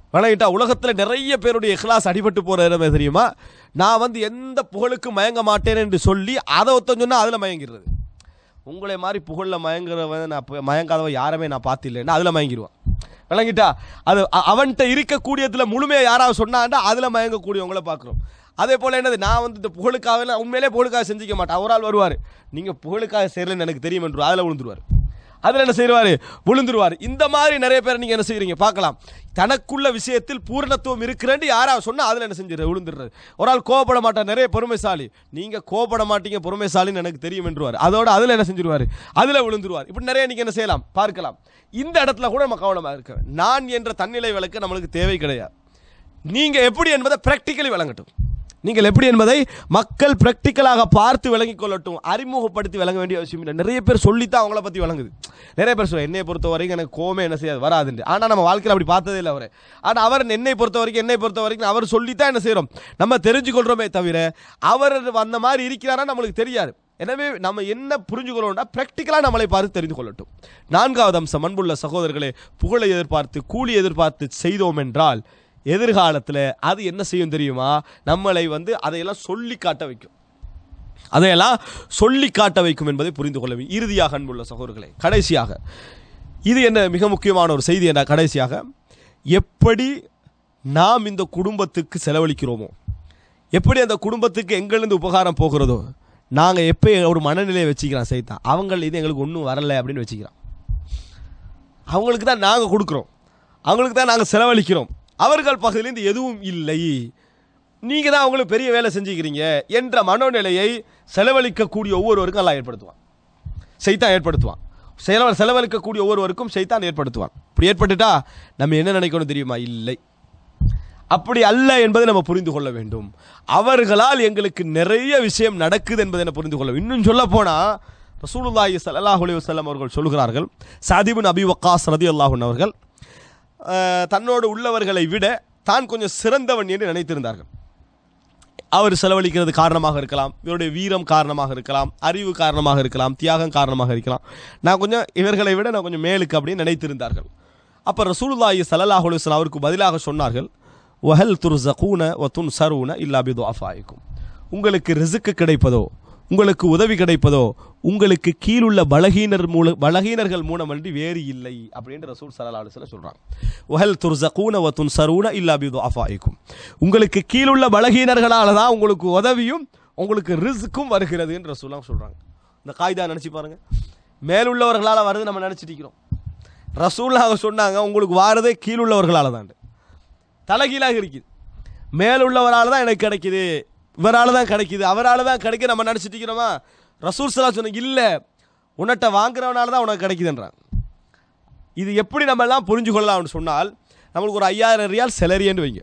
வணங்கிட்டா உலகத்தில் நிறைய பேருடைய இஹ்லாஸ் அடிபட்டு போகிற இடமே தெரியுமா நான் வந்து எந்த புகழுக்கும் மயங்க மாட்டேன் என்று சொல்லி அதை ஒருத்தன் சொன்னால் அதில் மயங்கிடுறது உங்களை மாதிரி புகழில் மயங்குறவன் நான் ப- மயங்காதவன் யாருமே நான் பார்த்தில்லைன்னா அதில் மயங்கிடுவான் விளங்கிட்டா அது அ- அவன்கிட்ட இருக்கக்கூடியதில் முழுமையாக யாராவது சொன்னாண்டா அதில் மயங்கக்கூடியவங்கள பார்க்குறோம் அதே போல் என்னது நான் வந்து இந்த புகழுக்காக நான் உண்மையிலே புகழுக்காக செஞ்சுக்க மாட்டேன் ஒரு ஆள் வருவார் நீங்கள் புகழுக்காக செய்யலன்னு எனக்கு தெரியும் என்று அதில் விழுந்துருவார் அதில் என்ன செய்வார் விழுந்துருவார் இந்த மாதிரி நிறைய பேர் நீங்கள் என்ன செய்கிறீங்க பார்க்கலாம் தனக்குள்ள விஷயத்தில் பூரணத்துவம் இருக்கிறேன்னு யாராவது சொன்னால் அதில் என்ன செஞ்சிரு விழுந்துடுறது ஒரு ஆள் கோபப்பட மாட்டார் நிறைய பொறுமைசாலி நீங்கள் கோபப்பட மாட்டீங்க பொறுமைசாலின்னு எனக்கு தெரியும் என்றுவார் அதோட அதில் என்ன செஞ்சிருவார் அதில் விழுந்துருவார் இப்படி நிறைய நீங்கள் என்ன செய்யலாம் பார்க்கலாம் இந்த இடத்துல கூட நம்ம கவனமாக இருக்க வேண்டும். நான் என்ற தன்னிலை விளக்கு நம்மளுக்கு தேவை கிடையாது நீங்கள் எப்படி என்பதை ப்ராக்டிக்கலி விளங்கட்டும் நீங்கள் எப்படி என்பதை மக்கள் ப்ராக்டிக்கலாக பார்த்து விளங்கிக் கொள்ளட்டும் அறிமுகப்படுத்தி விளங்க வேண்டிய அவசியம் இல்லை நிறைய பேர் சொல்லித்தான் அவங்கள பற்றி விளங்குது நிறைய பேர் சொல்ல என்னை பொறுத்த வரைக்கும் எனக்கு கோமே என்ன செய்யாது வராதுண்டு ஆனால் நம்ம வாழ்க்கையில் அப்படி பார்த்ததே இல்லை அவரை ஆனால் அவர் என்னை பொறுத்த வரைக்கும் என்னை பொறுத்த வரைக்கும் அவர் சொல்லித்தான் என்ன செய்கிறோம் நம்ம தெரிஞ்சுக்கொள்கிறோமே தவிர அவர் அந்த மாதிரி இருக்கிறாரா நம்மளுக்கு தெரியாது எனவே நம்ம என்ன புரிஞ்சுக்கிறோம்னா ப்ராக்டிக்கலாக நம்மளை பார்த்து தெரிந்து கொள்ளட்டும் நான்காவது அம்சம் அன்புள்ள சகோதரர்களே புகழை எதிர்பார்த்து கூலி எதிர்பார்த்து செய்தோம் என்றால் எதிர்காலத்தில் அது என்ன செய்யும் தெரியுமா நம்மளை வந்து அதையெல்லாம் சொல்லி காட்ட வைக்கும் அதையெல்லாம் சொல்லி காட்ட வைக்கும் என்பதை புரிந்து கொள்ள வேண்டும். இறுதியாக அன்புள்ள சகோதரர்களே கடைசியாக இது என்ன மிக முக்கியமான ஒரு செய்தி என்ற கடைசியாக எப்படி நாம் இந்த குடும்பத்துக்கு செலவழிக்கிறோமோ எப்படி அந்த குடும்பத்துக்கு எங்கிருந்து உபகாரம் போகிறதோ நாங்கள் எப்போ ஒரு மனநிலையை வச்சுக்கிறோம் சைத்தான் அவங்க இது எங்களுக்கு ஒன்றும் வரலை அப்படின்னு வச்சுக்கிறோம் அவங்களுக்கு தான் நாங்கள் கொடுக்குறோம் அவங்களுக்கு தான் நாங்கள் செலவழிக்கிறோம் அவர்கள் பகுதியிலேருந்து எதுவும் இல்லை நீங்கள் தான் அவங்களுக்கு பெரிய வேலை செஞ்சுக்கிறீங்க என்ற மனோநிலையை செலவழிக்கக்கூடிய ஒவ்வொருவருக்கும் எல்லாம் ஏற்படுத்துவான் செய்தான் ஏற்படுத்துவான் செலவ செலவழிக்கக்கூடிய ஒவ்வொருவருக்கும் செய்தான் ஏற்படுத்துவான் இப்படி ஏற்பட்டுட்டா நம்ம என்ன நினைக்கணும் தெரியுமா இல்லை அப்படி அல்ல என்பதை நம்ம புரிந்து கொள்ள வேண்டும் அவர்களால் எங்களுக்கு நிறைய விஷயம் நடக்குது என்பதை நம்ம புரிந்து கொள்ள வேண்டும். இன்னும் சொல்ல போனா ரசூலுல்லாஹி ஸல்லல்லாஹு அலைஹி வஸல்லம் அவர்கள் சொல்கிறார்கள் சாதிபின் அபி வக்காஸ் ரதியல்லாஹு அன்ஹு அவர்கள் அஹ், தன்னோடு உள்ளவர்களை விட தான் கொஞ்சம் சிறந்தவன் என்று நினைத்திருந்தார்கள் அவர் செலவழிக்கிறது காரணமாக இருக்கலாம் இவருடைய வீரம் காரணமாக இருக்கலாம் அறிவு காரணமாக இருக்கலாம் தியாகம் காரணமாக இருக்கலாம் நான் கொஞ்சம் இவர்களை விட நான் கொஞ்சம் மேலுக்கு அப்படின்னு நினைத்திருந்தார்கள் அப்போ ரசூலுல்லாஹி ஸல்லல்லாஹு அலைஹி வஸல்லம் அவருக்கு பதிலாக சொன்னார்கள் வஹல் துர்ஸகூன வ துன்சரூன இல்லா பிதுஆஃபாயிக்கும் உங்களுக்கு ரிசுக்கு கிடைப்பதோ உங்களுக்கு உதவி கிடைப்பதோ உங்களுக்கு கீழுள்ள பலகீனர் மூல பலகீனர்கள் மூலமன்றி வேறு இல்லை அப்படின்னு ரசூல் ஸல்லல்லாஹு அலைஹி வஸல்லம் சொல்றாங்க வஹல் துர்ஸகூன வ துன்சரூன இல்லா பிதுஆஃபாயிக்கும் உங்களுக்கு கீழுள்ள பலகீனர்களால தான் உங்களுக்கு உதவியும் உங்களுக்கு ரிஸ்க்கும் வருகிறது என்று ரசூலாம் சொல்றாங்க இந்த காய்தா நினைச்சு பாருங்க மேலுள்ளவர்களால் வருது நம்ம நினைச்சிட்டு இருக்கிறோம் ரசூலாக சொன்னாங்க உங்களுக்கு வாரதே கீழுள்ளவர்களால தான் தலைகீழாக இருக்குது மேலுள்ளவரால் தான் எனக்கு கிடைக்குது இவரால் தான் கிடைக்குது அவரால் தான் கிடைக்குது நம்ம நினச்சிட்டு இருக்கிறோமா ரசூல் சலா சொன்னாங்க இல்லை உன்கிட்ட வாங்குறவனால தான் உனக்கு கிடைக்குதுன்றாங்க இது எப்படி நம்ம எல்லாம் புரிஞ்சு கொள்ளலாம்னு சொன்னால் நம்மளுக்கு ஒரு ஐயாயிரம் ரியால் செலரின்னு வைங்க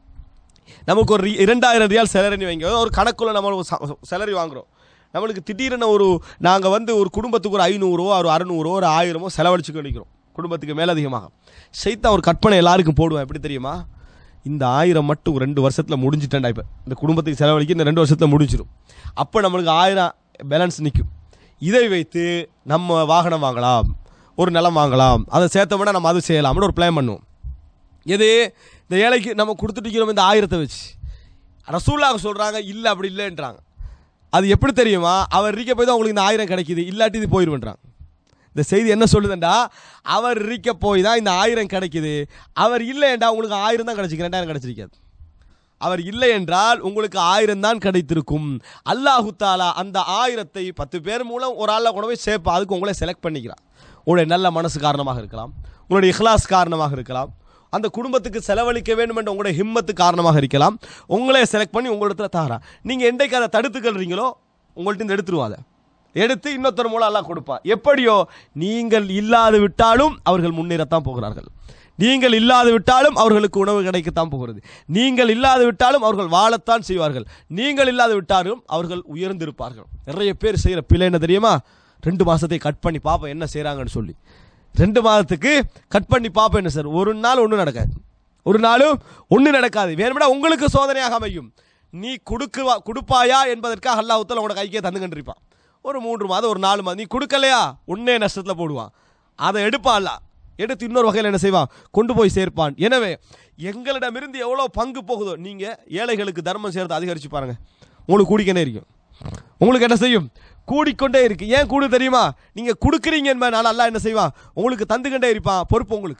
நமக்கு ஒரு ரி- இரண்டாயிரம் ரியால் செலரின்னு வைங்க ஒரு கணக்குள்ள நம்ம ஒரு செலரி வாங்குறோம் நம்மளுக்கு திடீர்னு ஒரு நாங்கள் வந்து ஒரு குடும்பத்துக்கு ஒரு ஐநூறுவோ ஒரு அறநூறுவோ ஒரு ஆயிரமோ செலவழிச்சு நிற்கிறோம் குடும்பத்துக்கு மேலதிகமாக சைத்தான் ஒரு கற்பனை எல்லாருக்கும் போடுவேன் எப்படி தெரியுமா இந்த ஆயிரம் மட்டும் ரெண்டு வருஷத்தில் முடிஞ்சிட்டேன்டா இப்போ இந்த குடும்பத்துக்கு செலவழிக்க இந்த ரெண்டு வருஷத்தில் முடிஞ்சிடும் அப்போ நம்மளுக்கு ஆயிரம் பேலன்ஸ் நிற்கும் இதை வைத்து நம்ம வாகனம் வாங்கலாம் ஒரு நிலம் வாங்கலாம் அதை சேர்த்தோம்னா நம்ம அது செய்யலாம்னு ஒரு பிளான் பண்ணுவோம் எது இந்த ஏழைக்கு நம்ம கொடுத்துட்டு இருக்கிறோம் இந்த ஆயிரத்தை வச்சு ரசூலாக சொல்கிறாங்க இல்லை அப்படி இல்லைன்றாங்க அது எப்படி தெரியுமா அவர் இருக்க போய் தான் உங்களுக்கு இந்த ஆயிரம் கிடைக்குது இல்லாட்டி இது போயிடுவேன்றாங்க இந்த செய்தி என்ன சொல்லுதுண்டா அவர் இருக்க போய் தான் இந்த ஆயிரம் கிடைக்குது அவர் இல்லைண்டா உங்களுக்கு ஆயிரம் தான் கிடைச்சிருக்கு ரெண்டாயிரம் கிடைச்சிருக்காது அவர் இல்லை என்றால் உங்களுக்கு ஆயிரம் தான் கிடைத்திருக்கும் அல்லாஹு தாலா அந்த ஆயிரத்தை பத்து பேர் மூலம் ஒரு ஆளில் கொண்டு போய் சேர்ப்பா அதுக்கு உங்களை செலக்ட் பண்ணிக்கிறான் உங்களுடைய நல்ல மனசு காரணமாக இருக்கலாம் உங்களுடைய இஹ்லாஸ் காரணமாக இருக்கலாம் அந்த குடும்பத்துக்கு செலவழிக்க வேண்டும் என்ற உங்களுடைய ஹிம்மத்து காரணமாக இருக்கலாம் உங்களே செலக்ட் பண்ணி உங்களிடத்துல தாரா நீங்கள் என்றைக்கு அதை தடுத்துக்கல்றீங்களோ உங்கள்ட்ட இருந்து எடுத்துருவாங்க எடுத்து இன்னொருத்தர் மூலம் எல்லாம் கொடுப்பா எப்படியோ நீங்கள் இல்லாது விட்டாலும் அவர்கள் முன்னேறத்தான் போகிறார்கள் நீங்கள் இல்லாது விட்டாலும் அவர்களுக்கு உணவு கிடைக்கத்தான் போகிறது நீங்கள் இல்லாது விட்டாலும் அவர்கள் வாழத்தான் செய்வார்கள் நீங்கள் இல்லாது விட்டாலும் அவர்கள் உயர்ந்திருப்பார்கள் நிறைய பேர் செய்கிற பிழை என்ன தெரியுமா ரெண்டு மாசத்தை கட் பண்ணி பார்ப்போம் என்ன செய்கிறாங்கன்னு சொல்லி ரெண்டு மாதத்துக்கு கட் பண்ணி பார்ப்போம் என்ன சார் ஒரு நாள் ஒன்றும் நடக்காது ஒரு நாளும் ஒன்றும் நடக்காது வேணும்னா உங்களுக்கு சோதனையாக அமையும் நீ கொடுக்குவா கொடுப்பாயா என்பதற்காக அல்லாஹ்வுத்தால உனக்கு கைக்கே தந்துக்கிட்டு இருப்பான் ஒரு மூன்று மாதம் ஒரு நாலு மாதம் நீ கொடுக்கலையா உன்னே நஷ்டத்தில் போடுவான் அதை எடுப்பான் அல்ல எடுத்து இன்னொரு வகையில் என்ன செய்வான் கொண்டு போய் சேர்ப்பான் எனவே எங்களிடமிருந்து எவ்வளோ பங்கு போகுதோ நீங்கள் ஏழைகளுக்கு தர்மம் செய்கிறது அதிகரிச்சு பாருங்க உங்களுக்கு கூடிக்கனே இருக்கும் உங்களுக்கு என்ன செய்யும் கூடிக்கொண்டே இருக்கு ஏன் கூடு தெரியுமா நீங்கள் கொடுக்குறீங்க என்பதனால அல்லாஹ் என்ன செய்வான் உங்களுக்கு தந்துக்கிட்டே இருப்பான் பொறுப்பு உங்களுக்கு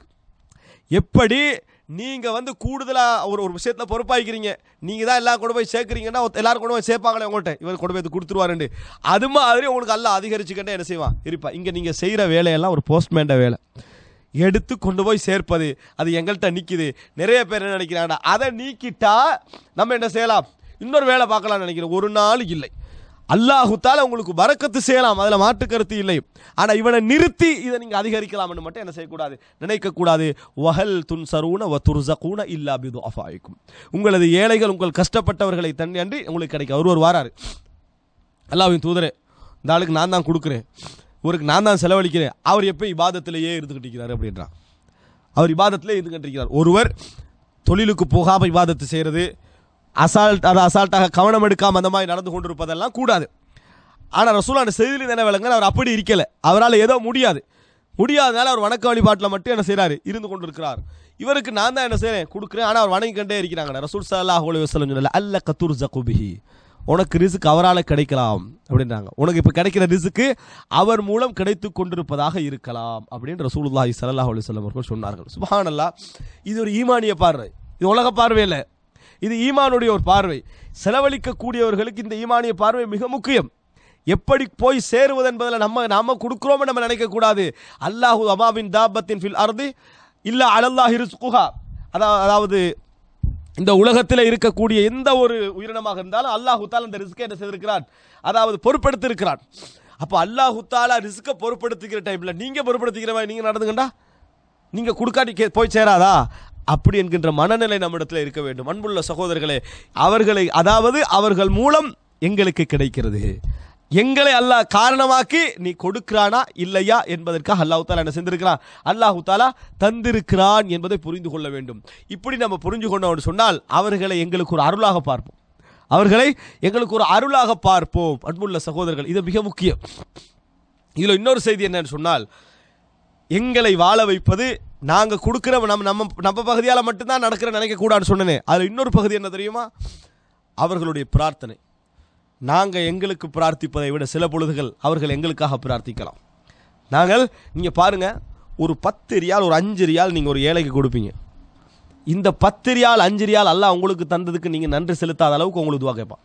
எப்படி நீங்கள் வந்து கூடுதலாக ஒரு ஒரு விஷயத்தில் பொறுப்பாய்க்கிறீங்க நீங்கள் தான் எல்லாம் கொண்டு போய் சேர்க்குறீங்கன்னா ஒருத்த- எல்லாரும் கொண்டு போய் சேர்ப்பாங்களே உங்கள்கிட்ட இவர் கொண்டு போய் இது கொடுத்துருவாருண்டு அது மாதிரி உங்களுக்கு எல்லாம் அதிகரிச்சுக்கிட்டே என்ன செய்வான் இருப்பா இங்கே நீங்கள் செய்கிற வேலையெல்லாம் ஒரு போஸ்ட்மேன்ட வேலை எடுத்து கொண்டு போய் சேர்ப்பது அது எங்கள்கிட்ட நிற்கிது நிறைய பேர் என்ன நினைக்கிறாங்கன்னா அதை நீக்கிட்டா நம்ம என்ன செய்யலாம் இன்னொரு வேலை பார்க்கலாம்னு நினைக்கிறோம் ஒரு நாள் இல்லை அல்லாஹுத்தால உங்களுக்கு வரக்கத்து செய்யலாம் அதில் மாற்று கருத்து இல்லை ஆனால் இவனை நிறுத்தி இதை நீங்கள் அதிகரிக்கலாம்னு மட்டும் என்ன செய்யக்கூடாது நினைக்கக்கூடாது வஹல் துன் சரூன வ துர்சகூன இல்லா பிது அஃபாய்க்கும் உங்களது ஏழைகள் உங்கள் கஷ்டப்பட்டவர்களை தண்ணி அன்றி உங்களுக்கு கிடைக்க அவர் ஒரு வாராரு அல்லாஹ்வின் தூதரே இந்த ஆளுக்கு நான் தான் கொடுக்குறேன் இவருக்கு நான் தான் செலவழிக்கிறேன் அவர் எப்போ இபாதத்திலேயே இருந்துக்கிட்டு இருக்கிறார் அப்படின்றான் அவர் இபாதத்திலே இருந்துக்கிட்டு இருக்கிறார் ஒருவர் தொழிலுக்கு போகாமல் இபாதத்து செய்கிறது அசால்ட் அதை அசால்ட்டாக கவனம் எடுக்காமல் அந்த மாதிரி நடந்து கொண்டிருப்பதெல்லாம் கூடாது ஆனால் ரசூலான செய்தியில் என்ன விளங்க அவர் அப்படி இருக்கல அவரால் ஏதோ முடியாது முடியாதனால அவர் வணக்க வழிபாட்டில் மட்டும் என்ன செய்கிறாரு இருந்து கொண்டிருக்கிறார் இவருக்கு நான் தான் என்ன செய்கிறேன் கொடுக்குறேன் ஆனால் அவர் வணங்கிக்கிட்டே இருக்கிறாங்க ரசூல் சல்லாஹ் அலி வசலம் சொல்லல அல்ல கத்தூர் ஜகுபிஹி உனக்கு ரிசுக்கு அவரால் கிடைக்கலாம் அப்படின்றாங்க உனக்கு இப்போ கிடைக்கிற ரிசுக்கு அவர் மூலம் கிடைத்து கொண்டிருப்பதாக இருக்கலாம் அப்படின்னு ரசூலுல்லாஹி ஸல்லல்லாஹு அலைஹி வஸல்லம் அவர்கள் சொன்னார்கள் சுபஹானல்லாஹ் இது ஒரு ஈமானிய பார்வை இது உலக பார்வை இல்லை இது ஈமானுடைய ஒரு பார்வை செலவழிக்கக்கூடியவர்களுக்கு இந்த ஈமானிய பார்வை மிக முக்கியம் எப்படி போய் சேருவது என்பதில் நம்ம நாம கொடுக்குறோம்னு நம்ம நினைக்கக்கூடாது அல்லாஹு அபாபின் தாபத்தின் ஃபில் அர்தி இல்ல அலல்லாஹ் ரிஸ்குஹா அதா- அதாவது இந்த உலகத்தில் இருக்கக்கூடிய எந்த ஒரு உயிரினமாக இருந்தாலும் அல்லாஹு தாலா அந்த ரிஸ்கை என்ன செய்திருக்கிறான் அதாவது பொறுப்படுத்திருக்கிறான் அப்போ அல்லாஹு தாலா ரிஸ்கை பொறுப்படுத்திக்கிற டைம்ல நீங்க பொறுப்படுத்திக்கிற மாதிரி நீங்க நடந்துங்கண்டா நீங்க கொடுக்காட்டி கே- போய் சேராதா அப்படி என்கின்ற மனநிலை நம்மிடத்தில் இருக்க வேண்டும் அன்புள்ள சகோதரர்களே அவர்களை அதாவது அவர்கள் மூலம் எங்களுக்கு கிடைக்கிறது எங்களை அல்லாஹ் காரணமாக்கி நீ கொடுக்கிறானா இல்லையா என்பதற்காக அல்லாஹு தாலா என்ன செஞ்சிருக்கிறான் அல்லாஹு தாலா தந்திருக்கிறான் என்பதை புரிந்து கொள்ள வேண்டும் இப்படி நம்ம புரிஞ்சு கொண்டோம் சொன்னால் அவர்களை எங்களுக்கு ஒரு அருளாக பார்ப்போம் அவர்களை எங்களுக்கு ஒரு அருளாக பார்ப்போம் அன்புள்ள சகோதரர்கள் இது மிக முக்கியம் இதில் இன்னொரு செய்தி என்னன்னு சொன்னால் எங்களை வாழ வைப்பது நாங்கள் கொடுக்குற நம்ம நம்ம நம்ம பகுதியால் மட்டும்தான் நடக்கிற நினைக்கக்கூடாதுன்னு சொன்னேனே அதில் இன்னொரு பகுதி என்ன தெரியுமா அவர்களுடைய பிரார்த்தனை நாங்கள் எங்களுக்கு பிரார்த்திப்பதை விட சில பொழுதுகள் அவர்கள் எங்களுக்காக பிரார்த்திக்கலாம் நாங்கள் நீங்கள் பாருங்கள் ஒரு பத்து ரியால் ஒரு அஞ்சு ரியால் நீங்கள் ஒரு ஏழைக்கு கொடுப்பீங்க இந்த பத்து ரியால் அஞ்சு ரியால் அல்லாஹ் உங்களுக்கு தந்ததுக்கு நீங்கள் நன்றி செலுத்தாத அளவுக்கு உங்களுக்கு துவா கேட்பான்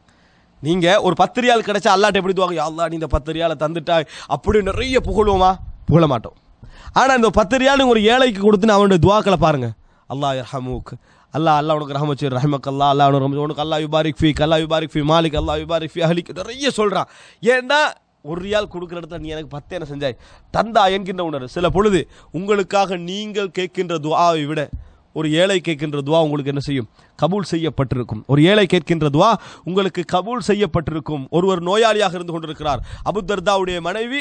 நீங்க ஒரு பத்து ரியால் கிடைச்சா அல்லாட்ட எப்படி துவாங்க "யா அல்லாஹ் நீ இந்த பத்து ரியாலை தந்துட்டாய் அப்படி நிறைய புகழுவோமா புகழ மாட்டோம் ஆனா இந்த பத்து ரியால் நீங்க ஒரு ஏழைக்கு கொடுத்து அவனுடைய துவாக்களை பாருங்க அல்லாஹ் யர்ஹமுக் அல்லாஹ் அல்லாஹ் உனக்கு ரஹமச்சு ரஹமக் அல்லாஹ் அல்லாஹ் உனக்கு ரஹமத் உனக்கு அல்லாஹ் யுபாரிக் ஃபீக் அல்லாஹ் யுபாரிக் ஃபீ மாலிக் அல்லாஹ் யுபாரிக் ஃபீ அஹ்லிக் நிறைய சொல்றான் ஏன்னா ஒரு ரியால் கொடுக்குற இடத்துல நீ எனக்கு பத்து என்ன செஞ்சாய் தந்தா என்கின்ற உணர்வு சில பொழுது உங்களுக்காக நீங்கள் கேட்கின்ற துஆவை விட ஒரு ஏழை கேட்கின்ற துவா உங்களுக்கு என்ன செய்யும் கபூல் செய்யப்பட்டிருக்கும் ஒரு ஏழை கேட்கின்ற துவா உங்களுக்கு கபூல் செய்யப்பட்டிருக்கும் ஒருவர் நோயாளியாக இருந்து கொண்டிருக்கிறார் அபுதர்தாவுடைய மனைவி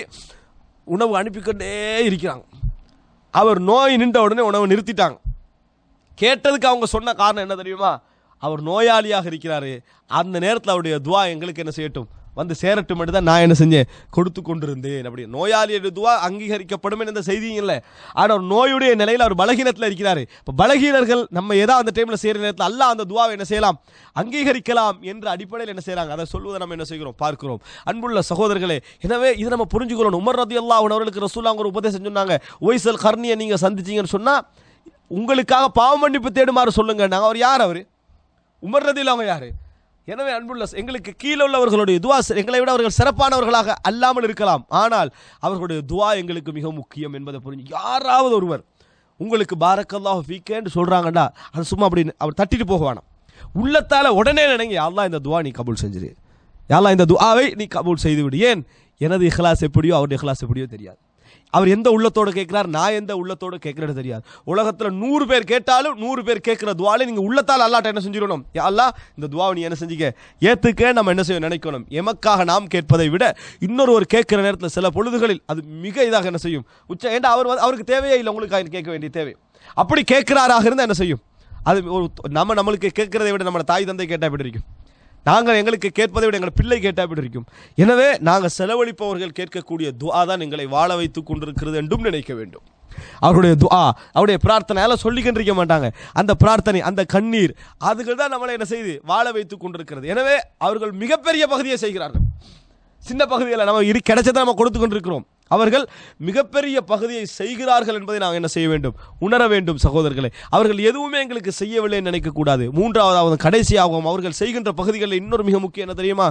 உணவு அனுப்பிக்கொண்டே இருக்கிறாங்க அவர் நோய் நின்ற உடனே உணவு நிறுத்திட்டாங்க கேட்டதுக்கு அவங்க சொன்ன காரணம் என்ன தெரியுமா அவர் நோயாளியாக இருக்கிறாரு அந்த நேரத்தில் அவருடைய துவா எங்களுக்கு என்ன செய்யட்டும் வந்து சேரட்டும் மட்டும் தான் நான் என்ன செஞ்சேன் கொடுத்து கொண்டிருந்தேன் அப்படி நோயாளியுடைய துவா அங்கீகரிக்கப்படும் என்ற செய்தியும் இல்லை ஆனால் ஒரு நோயுடைய நிலையில் அவர் பலகீனத்தில் இருக்கிறாரு இப்போ பலகீனர்கள் நம்ம ஏதோ அந்த டைமில் செய்கிற நேரத்தில் அல்லாஹ் அந்த துவாவை என்ன செய்யலாம் அங்கீகரிக்கலாம் என்ற அடிப்படையில் என்ன செய்கிறாங்க அதை சொல்வதை நம்ம என்ன செய்கிறோம் பார்க்கிறோம் அன்புள்ள சகோதரர்களே எனவே இதை நம்ம புரிஞ்சுக்கணும் உமர் ரதி அல்லாஹ் அவர்களுக்கு ரசூலாங்க ஒரு உபதேசம் சொன்னாங்க ஒய்சல் கர்ணியை நீங்கள் சந்திச்சீங்கன்னு சொன்னால் உங்களுக்காக பாவ மன்னிப்பு தேடுமாறு சொல்லுங்க நாங்கள் அவர் யார் அவர் உமர் ரதியில் அவங்க யார் எனவே அன்புள்ள ச- எங்களுக்கு கீழே உள்ளவர்களுடைய துவா ச- எங்களை விட அவர்கள் சிறப்பானவர்களாக அல்லாமல் இருக்கலாம் ஆனால் அவர்களுடைய துவா எங்களுக்கு மிக முக்கியம் என்பதை புரிஞ்சு யாராவது ஒருவர் உங்களுக்கு பாரக்கல்லாஹ் ஃபீக்கேன்னு சொல்கிறாங்கடா அது சும்மா அப்படி அவர் தட்டிட்டு போக வேணாம் உள்ளத்தால உடனே நினைங்க அல்லாஹ் இந்த துவா நீ கபூல் செஞ்சிரு யாரெல்லாம் இந்த துஆவை நீ கபூல் செய்து விடு ஏன் எனது இஹ்லாஸ் எப்படியோ அவருடைய இஹ்லாஸ் எப்படியோ தெரியாது அவர் எந்த உள்ளத்தோடு கேட்கிறார் நான் எந்த உள்ளத்தோடு கேட்கறது தெரியாது உலகத்தில் நூறு பேர் கேட்டாலும் நூறு பேர் கேட்கிற துவாலை நீங்கள் உள்ளத்தால் அல்லாட்ட என்ன செஞ்சிடணும் யா அல்லாஹ் இந்த துவாவை நீ என்ன செஞ்சுக்க ஏத்துக்க நம்ம என்ன செய்ய நினைக்கணும் எமக்காக நாம் கேட்பதை விட இன்னொரு ஒரு கேட்கிற நேரத்தில் சில பொழுதுகளில் அது மிக இதாக என்ன செய்யும் உச்ச ஏன்டா அவர் வந்து- அவருக்கு தேவையே இல்லை உங்களுக்கு கேட்க வேண்டிய தேவை அப்படி கேட்கிறாராக இருந்தால் என்ன செய்யும் அது ஒரு நம்ம நம்மளுக்கு கேட்கிறதை விட நம்ம தாய் தந்தை கேட்டால் எப்படி இருக்கும் நாங்கள் எங்களுக்கு கேட்பதை விட எங்கள் பிள்ளை கேட்டால் எப்படி இருக்கும் எனவே நாங்கள் செலவழிப்பவர்கள் கேட்கக்கூடிய துஆ தான் எங்களை வாழ வைத்துக் கொண்டிருக்கிறது என்றும் நினைக்க வேண்டும் அவருடைய துஆ அவருடைய பிரார்த்தனை எல்லாம் சொல்லிக்கிட்டு மாட்டாங்க அந்த பிரார்த்தனை அந்த கண்ணீர் அதுகள் தான் நம்மளை என்ன செய்து வாழ வைத்துக் கொண்டிருக்கிறது எனவே அவர்கள் மிகப்பெரிய பகுதியை செய்கிறார்கள் சின்ன பகுதியில் நம்ம இரு கிடைச்சதை நம்ம கொடுத்து கொண்டிருக்கிறோம் அவர்கள் மிகப்பெரிய பகுதியை செய்கிறார்கள் என்பதை நாம் என்ன செய்ய வேண்டும் உணர வேண்டும் சகோதரர்களே அவர்கள் எதுவுமே எங்களுக்கு செய்யவில்லை என்று நினைக்கக்கூடாது மூன்றாவதாவது கடைசியாகவும் அவர்கள் செய்கின்ற பகுதிகளில் இன்னொரு மிக முக்கியம் என்ன தெரியுமா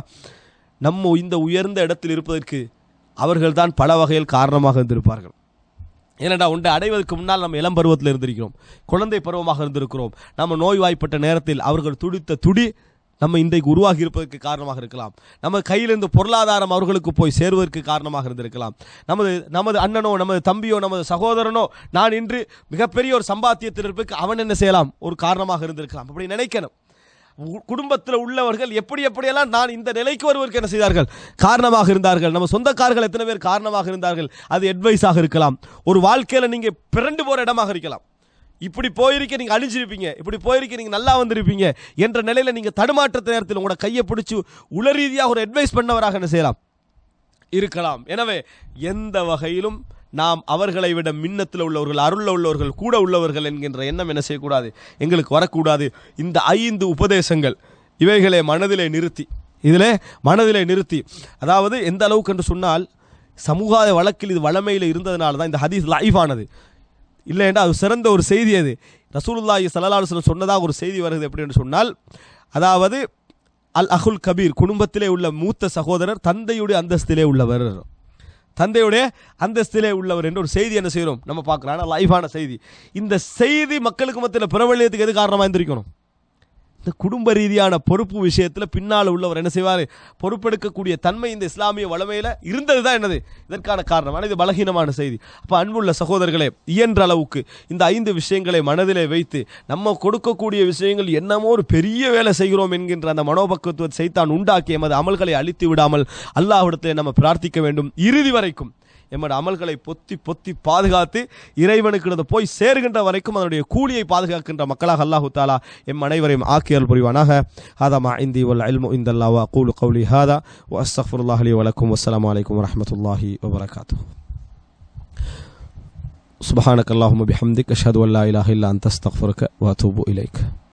நம்ம இந்த உயர்ந்த இடத்தில் இருப்பதற்கு அவர்கள் தான் பல வகையில் காரணமாக இருந்திருப்பார்கள் ஏனடா உண்டை அடைவதற்கு முன்னால் நம்ம இளம் பருவத்தில் இருந்திருக்கிறோம் குழந்தை பருவமாக இருந்திருக்கிறோம் நம்ம நோய்வாய்ப்பட்ட நேரத்தில் அவர்கள் துடித்த துடி நம்ம இன்றைக்கு உருவாகி இருப்பதற்கு காரணமாக இருக்கலாம் நம்ம கையிலிருந்து பொருளாதாரம் அவர்களுக்கு போய் சேருவதற்கு காரணமாக இருந்திருக்கலாம் நமது நமது அண்ணனோ நமது தம்பியோ நமது சகோதரனோ நான் இன்று மிகப்பெரிய ஒரு சம்பாத்தியத்தில் இருப்பதற்கு அவன் என்ன செய்யலாம் ஒரு காரணமாக இருந்திருக்கலாம் அப்படி நினைக்கணும் உ- குடும்பத்தில் உள்ளவர்கள் எப்படி எப்படியெல்லாம் நான் இந்த நிலைக்கு வருவதற்கு என்ன செய்தார்கள் காரணமாக இருந்தார்கள் நம்ம சொந்தக்காரர்கள் எத்தனை பேர் காரணமாக இருந்தார்கள் அது அட்வைஸாக இருக்கலாம் ஒரு வாழ்க்கையில் நீங்கள் பிறண்டு போகிற இடமாக இருக்கலாம் இப்படி போயிருக்க நீங்கள் அழிஞ்சிருப்பீங்க இப்படி போயிருக்க நீங்கள் நல்லா வந்திருப்பீங்க என்ற நிலையில் நீங்கள் தடுமாற்றத்த நேரத்தில் உங்களோட கையை பிடிச்சி உள ரீதியாக ஒரு அட்வைஸ் பண்ணவராக என்ன செய்யலாம் இருக்கலாம் எனவே எந்த வகையிலும் நாம் அவர்களை விட மின்னத்தில் உள்ளவர்கள் அருள்ல உள்ளவர்கள் கூட உள்ளவர்கள் என்கின்ற எண்ணம் என்ன செய்யக்கூடாது எங்களுக்கு வரக்கூடாது இந்த ஐந்து உபதேசங்கள் இவைகளை மனதிலே நிறுத்தி இதிலே மனதிலே நிறுத்தி அதாவது எந்த அளவுக்கு என்று சொன்னால் சமூக வழக்கில் இது வளமையில் இருந்ததுனால தான் இந்த ஹதீஸ் லைவ் ஆனது இல்லைண்டா அது சிறந்த ஒரு செய்தி அது ரசூலுல்லாஹி ஸல்லல்லாஹு அலைஹி வஸல்லம் சொன்னதாக ஒரு செய்தி வருது எப்படி என்று சொன்னால் அதாவது அல் அஹுல் கபீர் குடும்பத்திலே உள்ள மூத்த சகோதரர் தந்தையுடைய அந்தஸ்திலே உள்ளவர் தந்தையுடைய அந்தஸ்திலே உள்ளவர் என்று ஒரு செய்தி என்ன செய்கிறோம் நம்ம பார்க்குறோம் ஆனால் லைஃபான செய்தி இந்த செய்தி மக்களுக்கு மத்தியில் பிரபல்யத்துக்கு எது காரணமாக இருந்திருக்கணும் இந்த குடும்ப ரீதியான பொறுப்பு விஷயத்தில் பின்னால் உள்ளவர் என்ன செய்வார் பொறுப்பெடுக்கக்கூடிய தன்மை இந்த இஸ்லாமிய வளமையில் இருந்தது தான் என்னது இதற்கான காரணம் ஆனால் இது பலகீனமான செய்தி அப்போ அன்புள்ள சகோதரர்களே இயன்ற அளவுக்கு இந்த ஐந்து விஷயங்களை மனதிலே வைத்து நம்ம கொடுக்கக்கூடிய விஷயங்கள் என்னமோ ஒரு பெரிய வேலை செய்கிறோம் என்கின்ற அந்த மனோபக்குவத்தை செய்தான் உண்டாக்கி எமது அமல்களை அழித்து விடாமல் அல்லாஹ்விடத்தில் நம்ம பிரார்த்திக்க வேண்டும் இறுதி வரைக்கும் எம்மோட அமல்களை பொத்தி பொத்தி பாதுகாத்து இறைவனுக்கு போய் சேருகின்ற வரைக்கும் அதனுடைய கூலியை பாதுகாக்கின்ற மக்களாக அல்லாஹு தாலா எம் அனைவரையும் ஆக்கியல் புரிவானாக ஹாதா மா இந்தி வல் இல்மு இந்தல்லா வா கூலு கௌலி ஹாதா வ அஸ்தஃபுல்லாஹ் அலி வலக்கும் வஸ்ஸலாமு அலைக்கும் வரஹ்மத்துல்லாஹி வபரகாத்துஹு سبحانك اللهم بحمدك أشهد أن لا إله إلا أنت أستغفرك وأتوب إليك